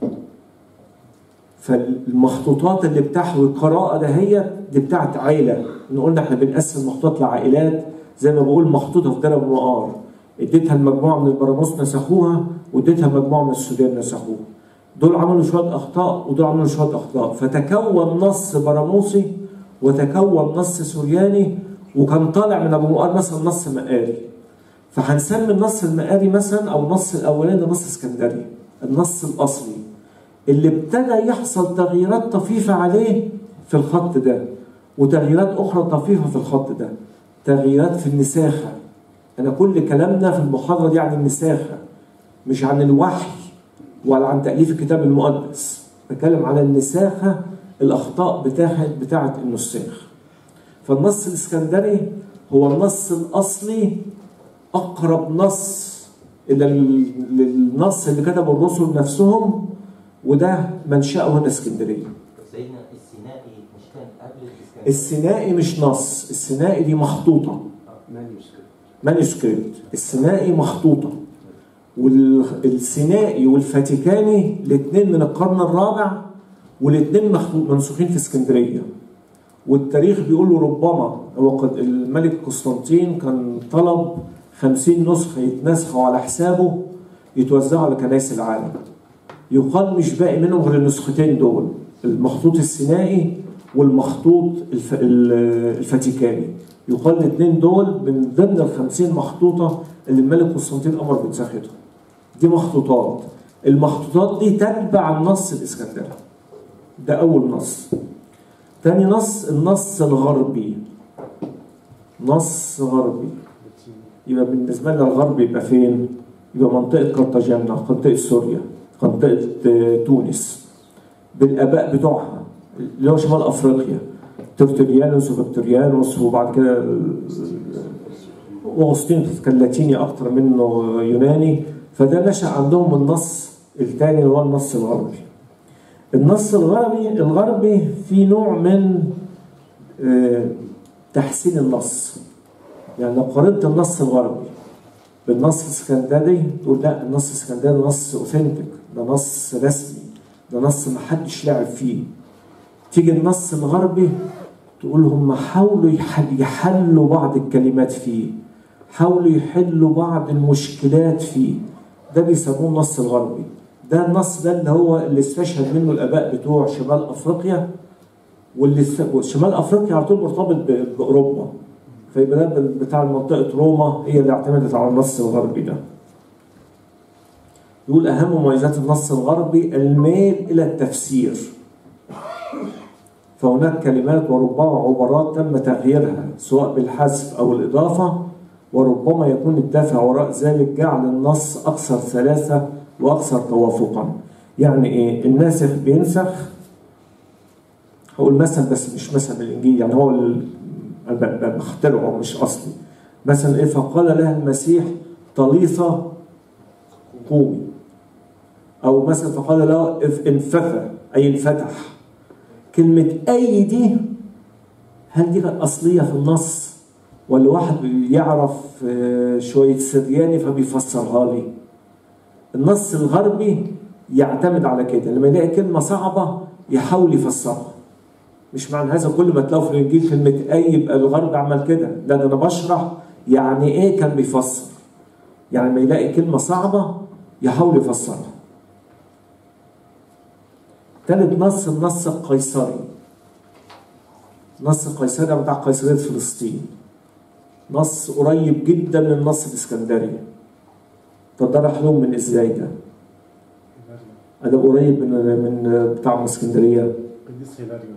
فالمخطوطات اللي بتحوي القراءة دهيت دي بتاعت عيلة إن قلنا احنا بنقسم مخطوطات لعائلات زي ما بقول مخطوطة في درب وقار اديتها المجموعة من البراموس نسخوها واديتها مجموعة من السودان نسخوها دول عملوا شوية أخطاء ودول عملوا شوية أخطاء فتكون نص براموسي وتكون نص سورياني وكان طالع من أبو مقار مثلا نص مقاري فهنسمي النص المقاري مثلا أو النص الأولاني ده نص اسكندري النص الأصلي اللي ابتدى يحصل تغييرات طفيفة عليه في الخط ده وتغييرات أخرى طفيفة في الخط ده تغييرات في النساخة أنا كل كلامنا في المحاضرة دي عن النساخة مش عن الوحي ولا عن تأليف الكتاب المقدس بتكلم عن النساخة الأخطاء بتاعت بتاعت النساخ فالنص الإسكندري هو النص الأصلي أقرب نص إلى ال- للنص اللي كتبه الرسل نفسهم وده منشأه هنا اسكندرية طب سيدنا السينائي مش كان قبل الاسكندري؟ السينائي مش نص السينائي دي مخطوطة مانيوسكريبت مانuscript السينائي مخطوطة والسينائي والفاتيكاني الاثنين من القرن الرابع والاثنين مخطوط منسوخين في اسكندرية والتاريخ بيقول له ربما هو قد الملك قسطنطين كان طلب خمسين نسخة يتنسخوا على حسابه يتوزعوا على كنائس العالم يقال مش باقي منهم غير النسختين دول المخطوط السينائي والمخطوط الف... ال- الفاتيكاني يقال الاثنين دول من ضمن الخمسين مخطوطة اللي الملك قسطنطين أمر بنسختهم دي مخطوطات المخطوطات دي تتبع النص الإسكندري ده أول نص تاني نص النص الغربي نص غربي يبقى بالنسبة لنا الغرب يبقى فين؟ يبقى منطقة قرطاجنة منطقة سوريا منطقة آه، تونس بالآباء بتوعها اللي هو شمال أفريقيا ترتريانوس وفكتوريانوس وبعد كده ال- أغسطينوس كان لاتيني أكتر منه يوناني فده نشأ عندهم النص الثاني اللي هو النص الغربي النص الغربي الغربي في نوع من آه، تحسين النص يعني لو قارنت النص الغربي بالنص الاسكندري تقول لا النص الاسكندري نص اوثنتيك ده نص رسمي ده نص محدش لعب فيه تيجي النص الغربي تقول هم حاولوا يحل يحلوا بعض الكلمات فيه حاولوا يحلوا بعض المشكلات فيه ده بيسموه النص الغربي ده النص ده اللي هو اللي استشهد منه الاباء بتوع شمال افريقيا واللي است- شمال افريقيا على طول مرتبط ب- باوروبا فيبقى ده بال- بتاع منطقه روما هي اللي اعتمدت على النص الغربي ده يقول اهم مميزات النص الغربي الميل الى التفسير فهناك كلمات وربما عبارات تم تغييرها سواء بالحذف او الاضافه وربما يكون الدافع وراء ذلك جعل النص اكثر سلاسه واكثر توافقا يعني ايه الناسخ بينسخ هقول مثل بس مش مثل بالانجيل يعني هو ال- أنا ب- ب- بخترعه مش اصلي مثلا ايه فقال لها المسيح طليثه قومي او مثلا فقال له اف- انفتح اي انفتح كلمه اي دي هل دي كانت اصليه في النص ولا واحد يعرف آه، شويه سرياني فبيفسرها لي النص الغربي يعتمد على كده لما يلاقي كلمه صعبه يحاول يفسرها مش معنى هذا كل ما تلاقوا في الانجيل كلمه اي يبقى الغرب عمل كده لا ده انا بشرح يعني ايه كان بيفسر يعني لما يلاقي كلمه صعبه يحاول يفسرها ثالث نص النص القيصري نص القيصري ده بتاع قيصرية فلسطين نص قريب جدا من النص الاسكندري طب ده راح لهم من ازاي ده؟ ده قريب من من بتاع اسكندريه قديس هيلاريون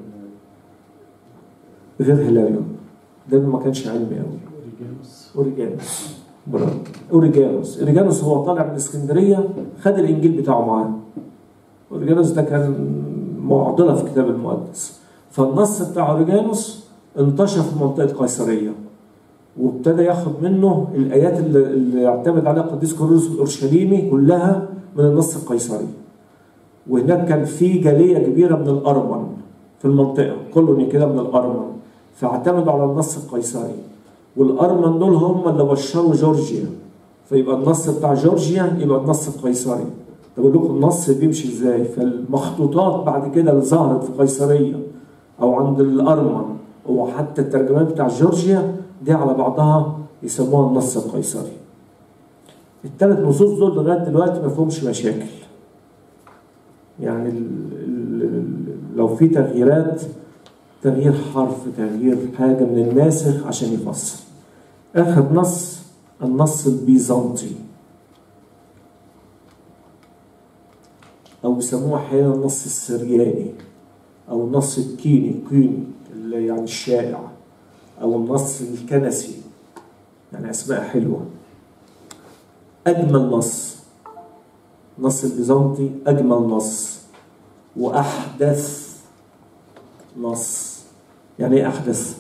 غير هيلاريون ده ما كانش علمي قوي اوريجانوس اوريجانوس برافو اوريجانوس اوريجانوس هو طالع من اسكندريه خد الانجيل بتاعه معاه اوريجانوس ده كان معضله في الكتاب المقدس فالنص بتاع اوريجانوس انتشر في منطقه قيصريه وابتدى ياخد منه الايات اللي, اللي اعتمد عليها القديس كورنثوس الاورشليمي كلها من النص القيصري وهناك كان في جاليه كبيره من الارمن في المنطقه كولوني كده من الارمن فاعتمدوا على النص القيصري والارمن دول هم اللي بشروا جورجيا فيبقى النص بتاع جورجيا يبقى النص القيصري طب اقول لكم النص بيمشي ازاي فالمخطوطات بعد كده اللي ظهرت في قيصريه او عند الارمن وحتى الترجمات بتاع جورجيا دي على بعضها يسموها النص القيصري الثلاث نصوص دول لغايه دلوقتي ما فيهمش مشاكل يعني ال ال ال لو في تغييرات تغيير حرف تغيير حاجة من الناسخ عشان يفسر آخر نص النص البيزنطي أو بيسموه أحيانا النص السرياني أو النص الكيني كيني اللي يعني الشائع أو النص الكنسي يعني أسماء حلوة أجمل نص النص البيزنطي أجمل نص وأحدث نص يعني إيه أحدث؟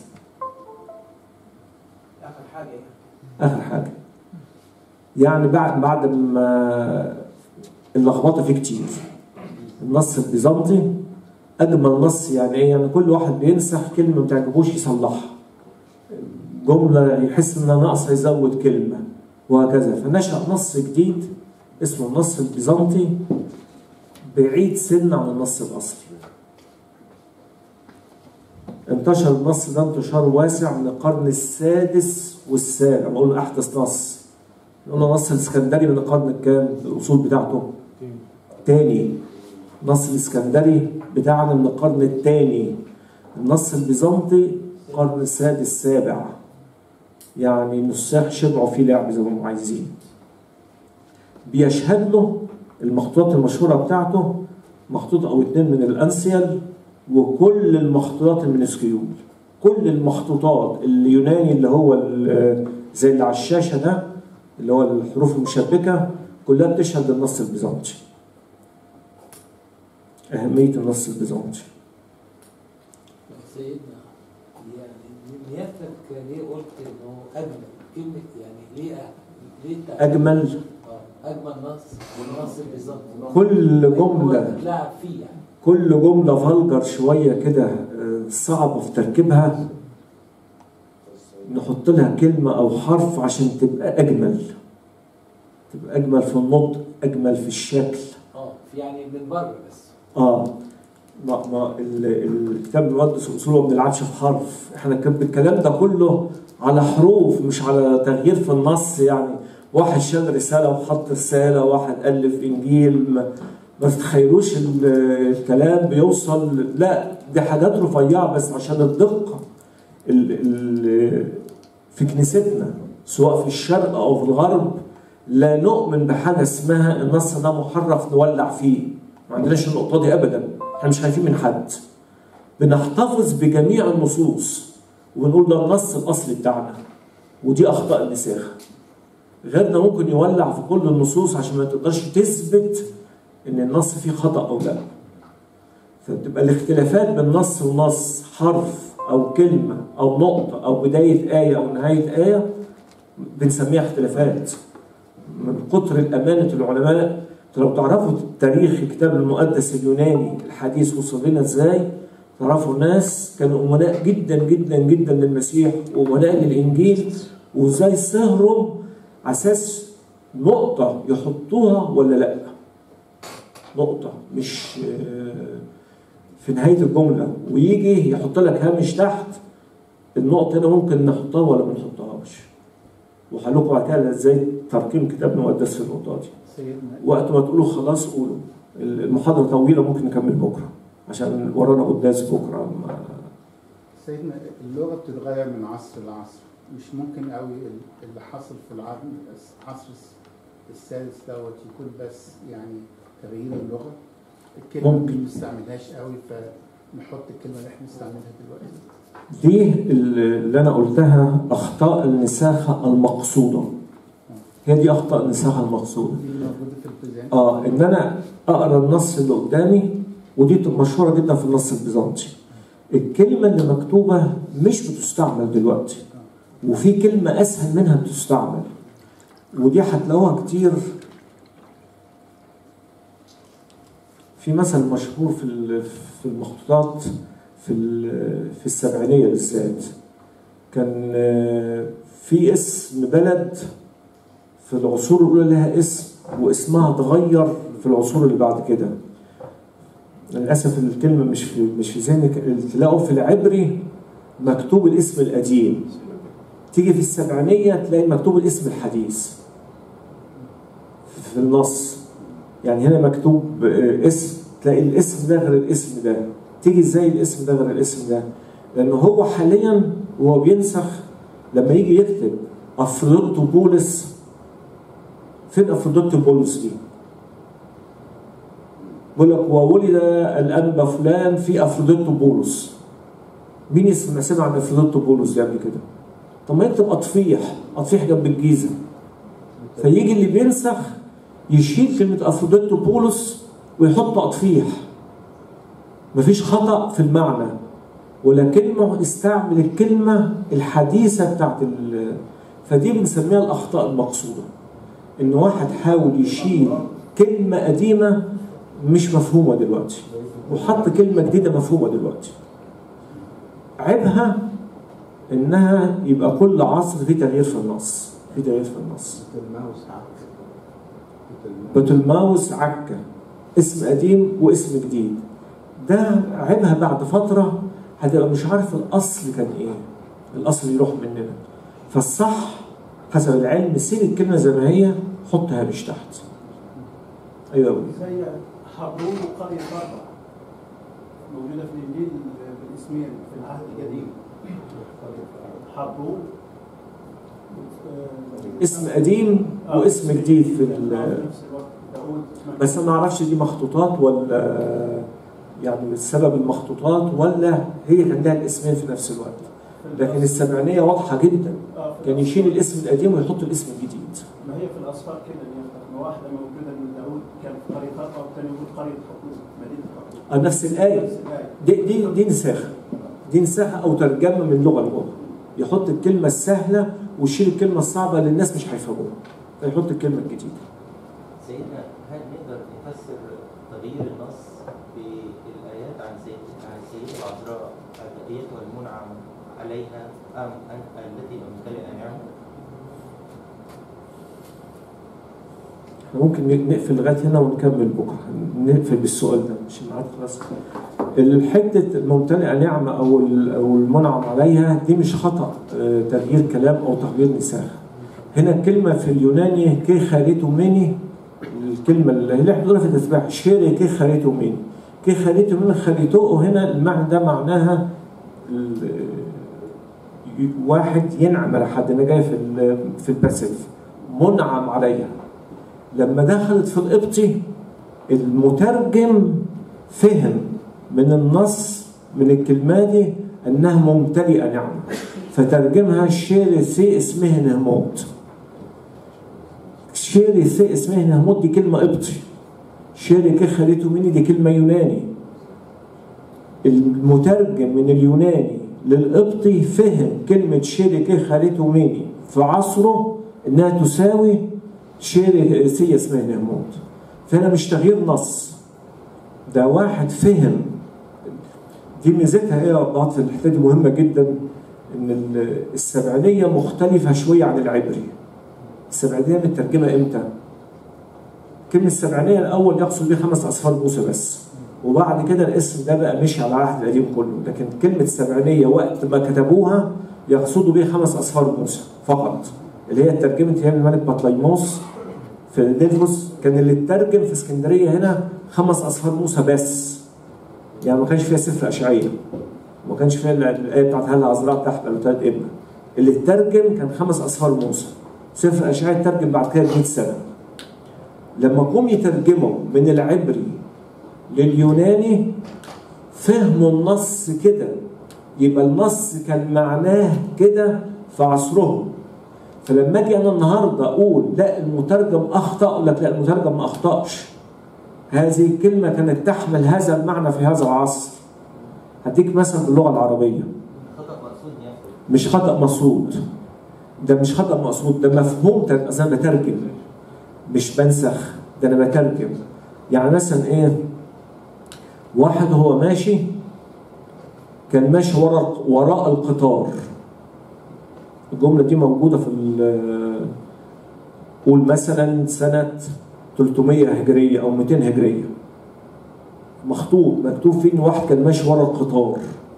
اخر حاجه يعني آخر حاجة يعني بعد بعد ما اللخبطة فيه كتير النص البيزنطي أجمل نص يعني إيه؟ يعني كل واحد بينسخ كلمة ما تعجبوش يصلحها جملة يحس إنها ناقصة يزود كلمة وهكذا فنشأ نص جديد اسمه النص البيزنطي بعيد سن عن النص الأصلي انتشر النص ده انتشار واسع من القرن السادس والسابع بقول احدث نص قلنا النص الاسكندري من القرن الكام الاصول بتاعته تاني النص الاسكندري بتاعنا من القرن الثاني النص البيزنطي القرن السادس السابع يعني نساخ شبعوا فيه لعب زي ما هم عايزين بيشهد له المخطوطات المشهورة بتاعته مخطوط أو اتنين من الأنسيال وكل المخطوطات المنسكيول كل المخطوطات اليوناني اللي هو ال- زي اللي على الشاشة ده اللي هو الحروف المشبكه كلها بتشهد للنص البيزنطي اهميه النص البيزنطي سيدنا يعني نيتك ليه قلت انه اجمل كلمه يعني ليه أ- ليه أنت أجمل؟ اه اجمل نص والنص البيزنطي كل جملة. بتلعب فيه يعني كل جمله فالجر شويه كده آه، صعبه في تركيبها نحط لها كلمه او حرف عشان تبقى اجمل تبقى اجمل في النطق اجمل في الشكل اه في يعني من بره بس اه ما ما ال- الكتاب المقدس اصوله ما بنلعبش في حرف احنا كان الكلام ده كله على حروف مش على تغيير في النص يعني واحد شال رساله وحط رساله واحد الف انجيل ما, ما تتخيلوش ال- الكلام بيوصل لا دي حاجات رفيعه بس عشان الدقه ال ال في كنيستنا سواء في الشرق او في الغرب لا نؤمن بحاجه اسمها النص ده محرف نولع فيه ما عندناش النقطه دي ابدا احنا مش خايفين من حد بنحتفظ بجميع النصوص ونقول ده النص الاصلي بتاعنا ودي اخطاء النساخه غيرنا ممكن يولع في كل النصوص عشان ما تقدرش تثبت ان النص فيه خطا او لا فتبقى الاختلافات بين نص ونص حرف او كلمه او نقطه او بدايه ايه او نهايه ايه بنسميها اختلافات من كتر الامانه العلماء انتوا لو تعرفوا تاريخ الكتاب المقدس اليوناني الحديث وصل لنا ازاي تعرفوا الناس كانوا امناء جدا جدا جدا للمسيح وامناء للانجيل وازاي سهروا على اساس نقطه يحطوها ولا لا نقطه مش آه، في نهايه الجمله ويجي يحط لك هامش تحت النقطه هنا ممكن نحطها ولا ما نحطهاش وهقول لكم بعد كده ازاي ترقيم كتاب المقدس في النقطه دي سيدنا وقت ما تقولوا خلاص قولوا المحاضرة طويلة ممكن نكمل بكرة عشان ورانا قداس بكرة ما- سيدنا اللغة بتتغير من عصر لعصر مش ممكن قوي اللي حصل في العصر العصر السادس دوت يكون بس يعني تغيير اللغة الكلمة ممكن. ما بنستعملهاش قوي فنحط الكلمة اللي احنا بنستعملها دلوقتي دي اللي أنا قلتها أخطاء النساخة المقصودة هي دي أخطاء النساخة المقصودة دي موجودة في البيزنطي اه ان انا اقرا النص اللي قدامي ودي بتبقى مشهوره جدا في النص البيزنطي الكلمه اللي مكتوبه مش بتستعمل دلوقتي وفي كلمه اسهل منها بتستعمل ودي هتلاقوها كتير في مثل مشهور في ال- في المخطوطات في ال- في السبعينيه بالذات كان آه، في اسم بلد في العصور الاولى لها اسم واسمها اتغير في العصور اللي بعد كده للاسف الكلمه مش في مش في ذهني تلاقوا في العبري مكتوب الاسم القديم تيجي في السبعينيه تلاقي مكتوب الاسم الحديث في النص يعني هنا مكتوب آه، اسم تلاقي الاسم ده غير الاسم ده تيجي ازاي الاسم ده غير الاسم ده لانه هو حاليا وهو بينسخ لما يجي يكتب افروديتو بولس فين افروديتو بولس دي بيقول لك وولد الانبا فلان في افروديتو بولس مين يسمع سمع عن افروديتو بولس دي قبل كده طب ما يكتب اطفيح اطفيح جنب الجيزه فيجي اللي بينسخ يشيل كلمه افروديتو بولس ويحط اطفيح مفيش خطا في المعنى ولكنه استعمل الكلمه الحديثه بتاعت ال فدي بنسميها الاخطاء المقصوده ان واحد حاول يشيل كلمه قديمه مش مفهومه دلوقتي وحط كلمه جديده مفهومه دلوقتي عيبها انها يبقى كل عصر فيه تغيير في النص في تغيير في النص الماوس عكس بتلماوس عكا اسم قديم واسم جديد ده عيبها بعد فترة هتبقى مش عارف الأصل كان إيه الأصل يروح مننا فالصح حسب العلم سيب الكلمة زي ما هي حط هامش تحت أيوة أوي. زي حبرون وقرية بربع موجودة في الإنجيل بالاسمين في العهد القديم حبرون اسم قديم واسم جديد في ال- نفس الوقت داود بس أنا ما أعرفش دي مخطوطات ولا يعني السبب المخطوطات ولا هي كان لها الاسمين في نفس الوقت لكن السبعينية واضحة جدا كان يشيل الاسم القديم ويحط الاسم الجديد ما اصفار كده اللي هي واحده موجوده من داوود كان في قريه خطأ والثاني موجود قريه حقوق مدينه حقوق آه، نفس الآية نفس الآية. دي دي دي نساخة دي نساخة أو ترجمة من لغة لغة يحط الكلمة السهلة ويشيل الكلمة الصعبة اللي الناس مش هيفهموها فيحط الكلمة الجديدة سيدنا هل نقدر نفسر تغيير النص بالآيات عن سيد عن السيدة العذراء أيتها المنعم عليها أم أن التي ممتلئة نعمة؟ احنا ممكن نقفل لغايه هنا ونكمل بكره نقفل بالسؤال ده مش الميعاد خلاص الحته الممتلئه نعمه او ال- او المنعم عليها دي مش خطا آه، تغيير كلام او تغيير نساخ هنا الكلمه في اليوناني كي خاليتو ميني الكلمه اللي احنا بنقولها في التسبيح شيري كي خاليتو ميني كي خاليتو ميني خاليتو هنا المعنى ده معناها ال- واحد ينعم على حد انا جاي في ال- في الباسيف منعم عليها لما دخلت في القبطي المترجم فهم من النص من الكلمة دي انها ممتلئة نعمة فترجمها شيري سي اسمه نهموت شيري سي اسمه نهموت دي كلمة قبطي شيري كي خليته مني دي كلمة يوناني المترجم من اليوناني للقبطي فهم كلمة شيري كي خليته مني في عصره انها تساوي شيري سي اسمه نهموت فهنا مش تغيير نص ده واحد فهم دي ميزتها ايه يا اباط في الحته دي مهمه جدا ان ال- السبعينيه مختلفه شويه عن العبري السبعينيه مترجمه امتى؟ كلمه السبعينيه الاول يقصد بيه خمس اصفار موسى بس وبعد كده الاسم ده بقى مشي على العهد القديم كله لكن كلمه السبعينيه وقت ما كتبوها يقصدوا بيه خمس اصفار موسى فقط اللي هي ترجمه ايام الملك بطليموس في ديلفوس كان اللي اترجم في اسكندريه هنا خمس اصفار موسى بس يعني ما كانش فيها سفر اشعياء ما كانش فيها الايه بتاعت هل عذراء تحت الوتاد ابن اللي اترجم كان خمس اصفار موسى سفر اشعياء اترجم بعد كده ب 100 سنه لما قوم يترجموا من العبري لليوناني فهموا النص كده يبقى النص كان معناه كده في عصرهم فلما اجي انا النهارده اقول لا المترجم اخطا اقول لك لا المترجم ما اخطاش هذه الكلمه كانت تحمل هذا المعنى في هذا العصر هديك مثلا باللغه العربيه خطأ مقصود يعني مش خطا مقصود ده مش خطا مقصود ده مفهوم تر- أصل انا بترجم مش بنسخ ده انا بترجم يعني مثلا ايه واحد هو ماشي كان ماشي ورا وراء القطار الجملة دي موجودة في ال- قول مثلا سنة 300 هجرية أو 200 هجرية مخطوط مكتوب فيه إن واحد كان ماشي ورا القطار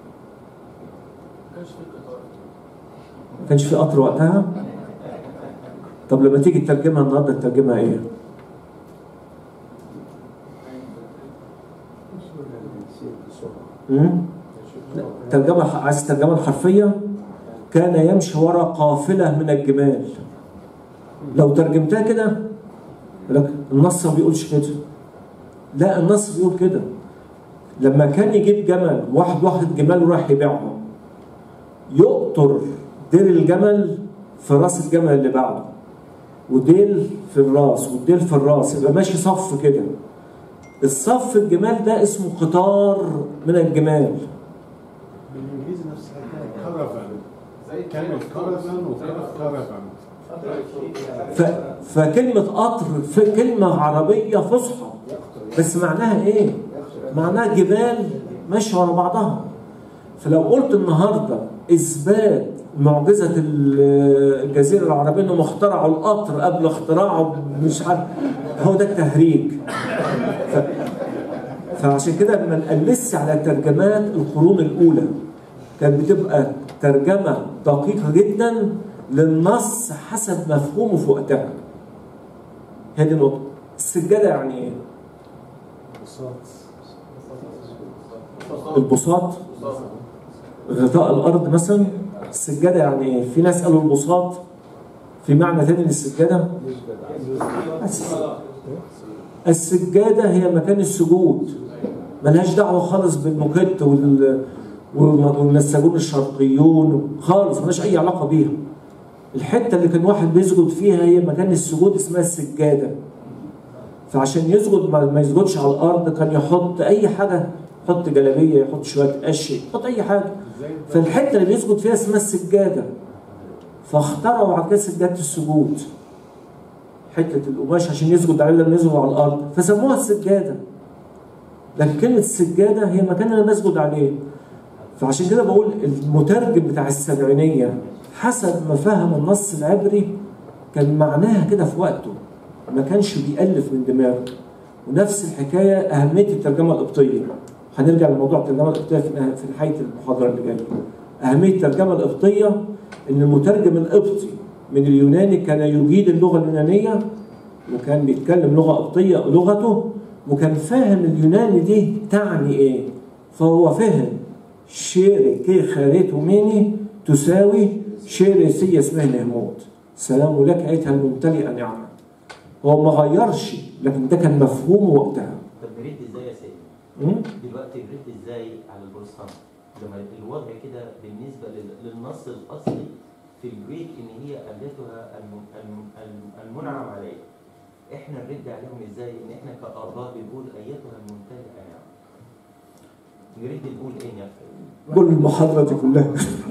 ما كانش في قطر وقتها طب لما تيجي تترجمها النهارده تترجمها ايه؟ مم؟ لا، ترجمة عايز الترجمة الحرفية كان يمشي وراء قافلة من الجمال لو ترجمتها كده يقول لك النص ما بيقولش كده لا النص بيقول كده لما كان يجيب جمل واحد واحد جمال وراح يبيعهم يقطر ديل الجمل في راس الجمل اللي بعده وديل في الراس والديل في الراس يبقى ماشي صف كده الصف الجمال ده اسمه قطار من الجمال بالانجليزي نفس الحكايه كارافان كان كارافان وكان كارافان ف... فكلمة قطر في كلمة عربية فصحى بس معناها ايه؟ معناها جبال ماشية ورا بعضها فلو قلت النهاردة إثبات معجزة ال- الجزيرة العربية إنهم اخترعوا القطر قبل اختراعه مش عارف هو ده التهريج ف... فعشان كده ما نقلسش على ترجمات القرون الأولى كانت بتبقى ترجمة دقيقة جدا للنص حسب مفهومه في وقتها هذه النقطة السجادة يعني ايه؟ البساط غطاء الأرض مثلا السجادة يعني ايه؟ في ناس قالوا البساط في معنى تاني للسجادة السجادة هي مكان السجود ملهاش دعوة خالص بالموكيت وال والنساجون الشرقيون خالص ملهاش أي علاقة بيها الحته اللي كان واحد بيسجد فيها هي مكان السجود اسمها السجاده فعشان يسجد ما ما يسجدش على الارض كان يحط اي حاجه يحط جلابيه يحط شويه قش يحط اي حاجه فالحته اللي بيسجد فيها اسمها السجاده فاخترعوا بعد كده سجاده السجود حته القماش عشان يسجد عليه لما يسجد على الارض فسموها السجاده لكن كلمه السجاده هي المكان اللي انا بسجد عليه فعشان كده بقول المترجم بتاع السبعينيه حسب ما فهم النص العبري كان معناها كده في وقته ما كانش بيألف من دماغه ونفس الحكايه اهميه الترجمه القبطيه هنرجع لموضوع الترجمه القبطيه في في نهايه المحاضره اللي جايه اهميه الترجمه القبطيه ان المترجم القبطي من اليوناني كان يجيد اللغه اليونانيه وكان بيتكلم لغه قبطيه لغته وكان فاهم اليوناني دي تعني ايه فهو فهم شيري كي خاريتو ميني تساوي شيري سي اسمه نهموت سلام لك ايتها الممتلئه نعمه هو ما غيرش لكن ده كان مفهوم وقتها طب نرد ازاي يا سيدي؟ مم؟ دلوقتي نرد ازاي على البروتستانت؟ لما الوضع كده بالنسبه لل- للنص الاصلي في الجريك ان هي التها الم- الم- الم- المنعم عليه. احنا نرد عليهم ازاي؟ ان احنا كاباء بنقول ايتها الممتلئه نعم. نرد نقول ايه يا أخي؟ كل المحاضره دي كلها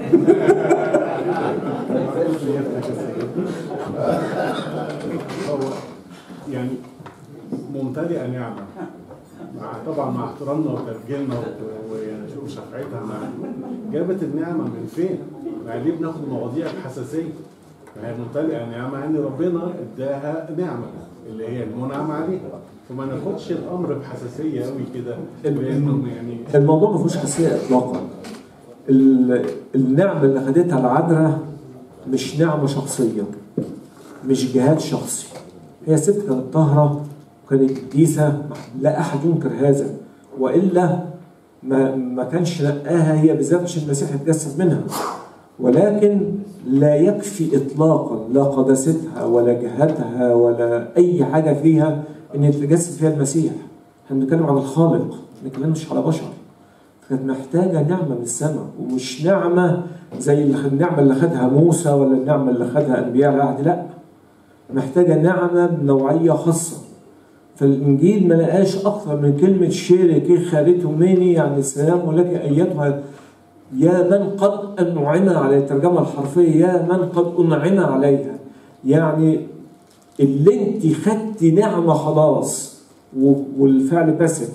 هو يعني ممتلئة نعمة مع طبعا مع احترامنا وترجيلنا و- ويعني وشفعتها مع جابت النعمة من فين؟ يعني ليه بناخد مواضيع بحساسية؟ ما هي ممتلئة نعمة ان ربنا اداها نعمة اللي هي المنعم عليها فما ناخدش الامر بحساسية قوي كده لانه يعني الموضوع ما فيهوش حساسيه اطلاقا ال- النعمه اللي خدتها العذراء مش نعمه شخصيه مش جهاد شخصي هي ست كانت طاهره وكانت قديسه لا احد ينكر هذا والا ما ما كانش نقاها هي بالذات عشان المسيح اتجسد منها ولكن لا يكفي اطلاقا لا قداستها ولا جهادها ولا اي حاجه فيها ان يتجسد فيها المسيح احنا بنتكلم عن الخالق ما بنتكلمش على بشر كانت محتاجه نعمه من السماء ومش نعمه زي اللي- النعمه اللي خدها موسى ولا النعمه اللي خدها انبياء العهد لا محتاجه نعمه بنوعيه خاصه فالانجيل ما لقاش اكثر من كلمه شيري كي خالته ميني يعني السلام لك ايتها يا من قد انعم على الترجمه الحرفيه يا من قد انعم عليها يعني اللي انت خدتي نعمه خلاص و- والفعل باسف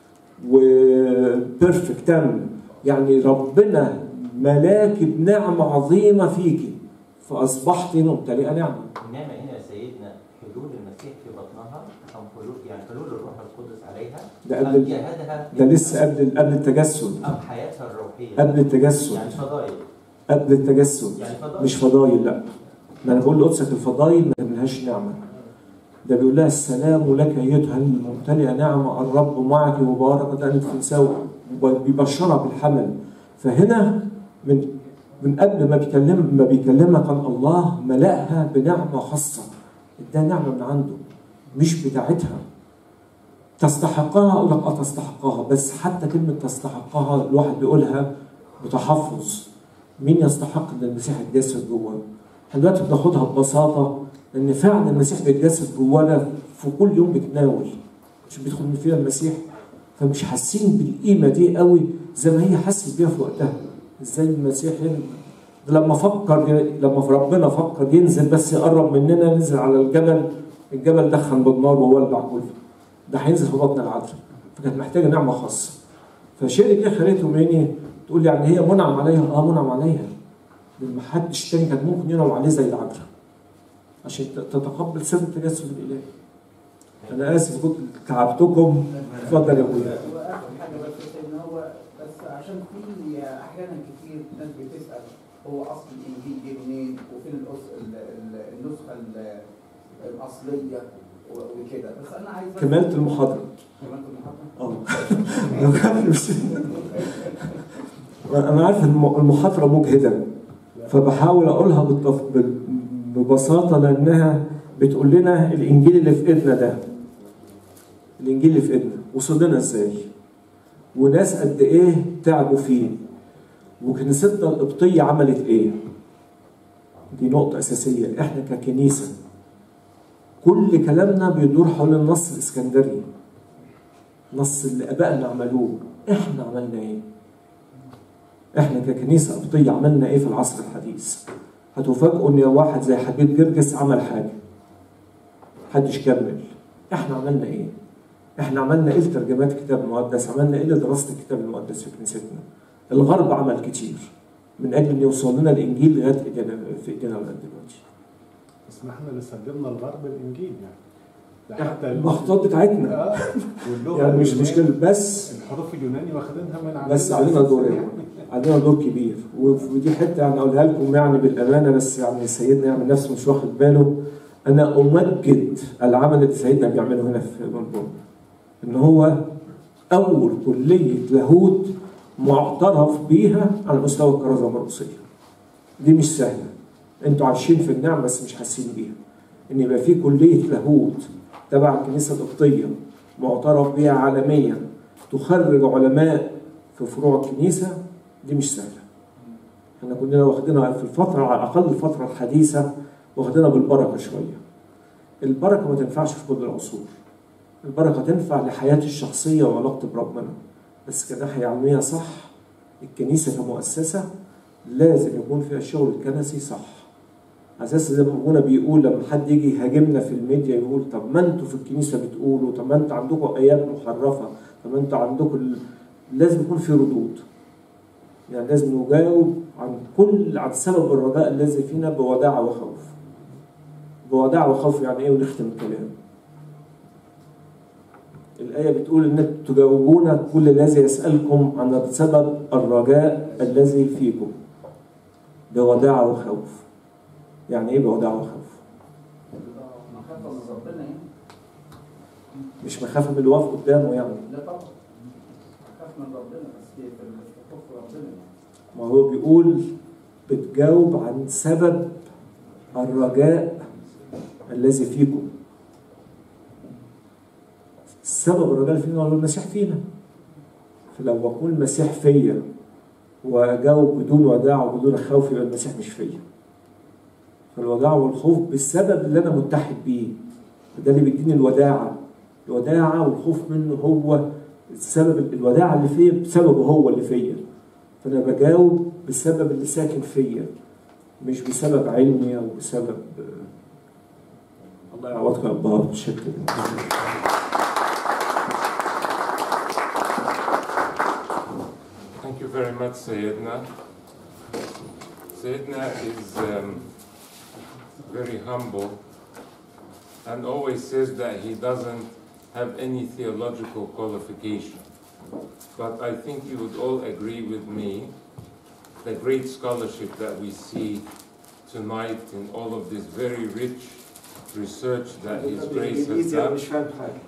وبيرفكت تم يعني ربنا ملاك بنعمه عظيمه فيكي فاصبحت ممتلئه نعمه النعمه هنا يا سيدنا حلول المسيح في بطنها ام حلول يعني حلول الروح القدس عليها ده أم قبل جهادها ده لسه قبل قبل التجسد ام حياتها الروحيه قبل التجسد يعني فضائل قبل التجسد يعني فضائل. مش فضايل لا ما انا بقول لقدسك الفضايل ما تعملهاش نعمه ده بيقول لها السلام لك ايتها الممتلئه نعمه الرب معك مباركه انت في نساء بيبشرها بالحمل فهنا من من قبل ما بيكلم ما بيكلمها كان الله ملأها بنعمه خاصه اداها نعمه من عنده مش بتاعتها تستحقها اقول لك اه تستحقها بس حتى كلمه تستحقها الواحد بيقولها بتحفظ مين يستحق ان المسيح يتجسد جواه؟ احنا دلوقتي بناخدها ببساطه ان فعلا المسيح بيتجسد جوانا في كل يوم بتناول عشان بيدخل من فينا المسيح فمش حاسين بالقيمه دي قوي زي ما هي حست بيها في وقتها ازاي المسيح ين- لما فكر لما ربنا فكر ينزل بس يقرب مننا نزل على الجبل الجبل دخن بالنار وولع كله ده هينزل في بطن العذراء فكانت محتاجه نعمه خاصه فشيء دي خليته مني تقول يعني هي منعم عليها اه منعم عليها لان ما حدش تاني كان ممكن ينعم عليه زي العذراء عشان ت- تتقبل سر التجسد الالهي انا اسف كنت تعبتكم اتفضل يا ابويا واخر حاجه بس ان هو بس عشان في احيانا كتير ناس بتسال هو اصل الانجيل جه منين وفين الأس- ال- ال- النسخه ال- الاصليه و- وكده بس انا عايز بس- كملت المحاضره كملت المحاضره اه لو كان مش- انا عارف ان الم- المحاضره مجهده فبحاول اقولها بالتف... بال- ببساطه لانها بتقول لنا الانجيل اللي في ايدنا ده الانجيل اللي في ايدنا وصل لنا ازاي وناس قد ايه تعبوا فيه وكنيستنا القبطيه عملت ايه دي نقطة أساسية إحنا ككنيسة كل كلامنا بيدور حول النص الإسكندري نص اللي آبائنا عملوه إحنا عملنا إيه؟ إحنا ككنيسة قبطية عملنا إيه في العصر الحديث؟ هتفاجئوا إن واحد زي حبيب جرجس عمل حاجة محدش كمل إحنا عملنا إيه؟ إحنا عملنا إيه لترجمات الكتاب المقدس؟ عملنا إيه لدراسة الكتاب المقدس في كنيستنا؟ الغرب عمل كتير من أجل إن يوصل لنا الإنجيل لغاية إيدينا في إيدينا لغاية دلوقتي. بس ما احنا اللي سلمنا الغرب الانجيل يعني ده حتى ال- المخطوطات بتاعتنا اه واللغه يعني مش اليوناني- مشكلة بس الحروف اليوناني واخدينها من عندنا بس علينا دور يعني علينا دور كبير ودي حته يعني اقولها لكم يعني بالامانه بس يعني سيدنا يعني نفسه مش واخد باله انا امجد العمل اللي سيدنا بيعمله هنا في ملبورن ان هو اول كليه لاهوت معترف بيها على مستوى الكرازه المرقصيه دي مش سهله انتوا عايشين في النعم بس مش حاسين بيها ان يبقى في كليه لاهوت تبع الكنيسه القبطيه معترف بيها عالميا تخرج علماء في فروع الكنيسه دي مش سهله احنا كلنا واخدينها في الفتره على الاقل الفتره الحديثه واخدينها بالبركه شويه البركه ما تنفعش في كل العصور البركه تنفع لحياتي الشخصيه وعلاقتي بربنا بس كناحيه علميه صح الكنيسه كمؤسسه لازم يكون فيها الشغل الكنسي صح على اساس زي ما ابونا بيقول لما حد يجي يهاجمنا في الميديا يقول طب ما انتوا في الكنيسه بتقولوا طب ما انتوا عندكم ايات محرفه طب ما انتوا عندكم ال... لازم يكون في ردود يعني لازم نجاوب عن كل عن سبب الرجاء الذي فينا بوداع وخوف بوداع وخوف يعني ايه ونختم الكلام الآية بتقول إن تجاوبون كل الذي يسألكم عن سبب الرجاء الذي فيكم بوداع وخوف يعني إيه بوداع وخوف؟ مخافة من ربنا يعني مش مخافة من اللي واقف قدامه يعني لا طبعا مخاف من ربنا بس في في خوف ربنا يعني ما هو بيقول بتجاوب عن سبب الرجاء الذي فيكم السبب الرجاء اللي فينا هو المسيح فينا فلو بقول المسيح فيا واجاوب بدون وداع وبدون خوف يبقى المسيح مش فيا فالوداع والخوف بالسبب اللي انا متحد بيه ده اللي بيديني الوداعه الوداعه والخوف منه هو السبب الوداعه اللي فيا بسببه هو اللي فيا فانا بجاوب بسبب اللي ساكن فيا مش بسبب علمي او بسبب الله يعوضك يا ابا بشكل Thank you very much, Sayedna. Sayedna is um, very humble and always says that he doesn't have any theological qualification. But I think you would all agree with me the great scholarship that we see tonight in all of this very rich research that His Grace has done. مش فاهم حاجه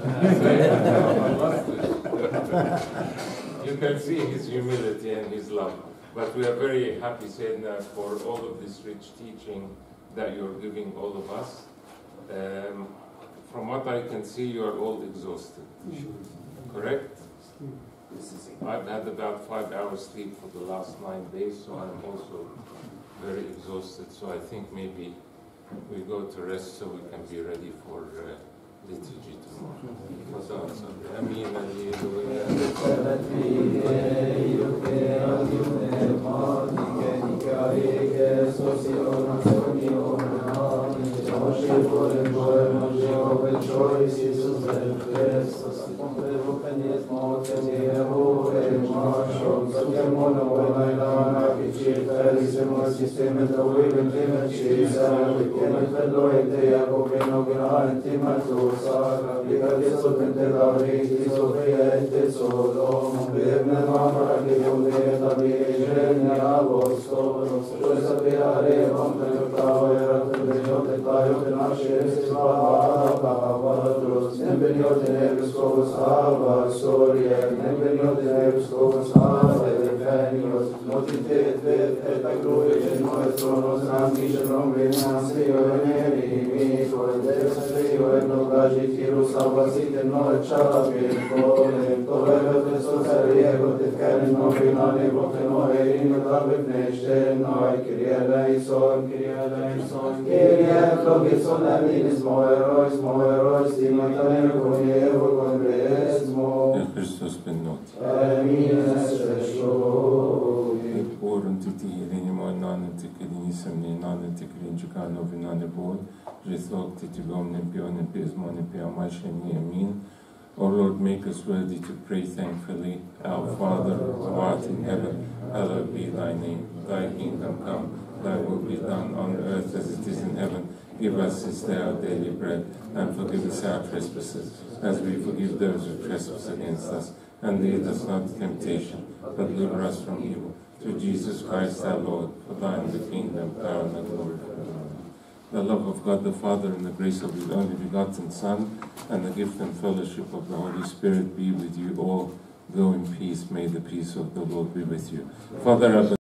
you can see his humility and his love. But we are very happy, Sedna, for all of this rich teaching that you're giving all of us. Um, from what I can see, you are all exhausted. Correct? I've had about five hours sleep for the last nine days, so I'm also very exhausted. So I think maybe we go to rest so we can be ready for uh, liturgy tomorrow. تفضل صلي. امين Motiv tronos rangi shalom venasi veneri mi cordes frio en nogaji tiru salvasit en no charabi kole tole Christos ariego te karen no vinane vote no erin rabbe neste no kiria eleison kiria eleison kiria logison aminis moerois moerois dimatane konievo conresmo En Christus ben not. Amin esreshovi Orun titi hirini mo nane tikiri nisem ni nane tikiri njikano vinane bod. Jesok titi gomne pione pismone piamashe ni amin. O Lord, make us worthy to pray thankfully. Our Father, who art in heaven, hallowed be thy name. Thy kingdom come, thy will be done on earth as it is in heaven. Give us this day our daily bread, and forgive us our trespasses, as we forgive those who trespass against us. And lead us not into temptation, but deliver us from evil. Through Jesus Christ our Lord, for thine is the kingdom, power, and the glory forever. The love of God the Father and the grace of His only begotten Son and the gift and fellowship of the Holy Spirit be with you all. Go in peace. May the peace of the Lord be with you. Father, I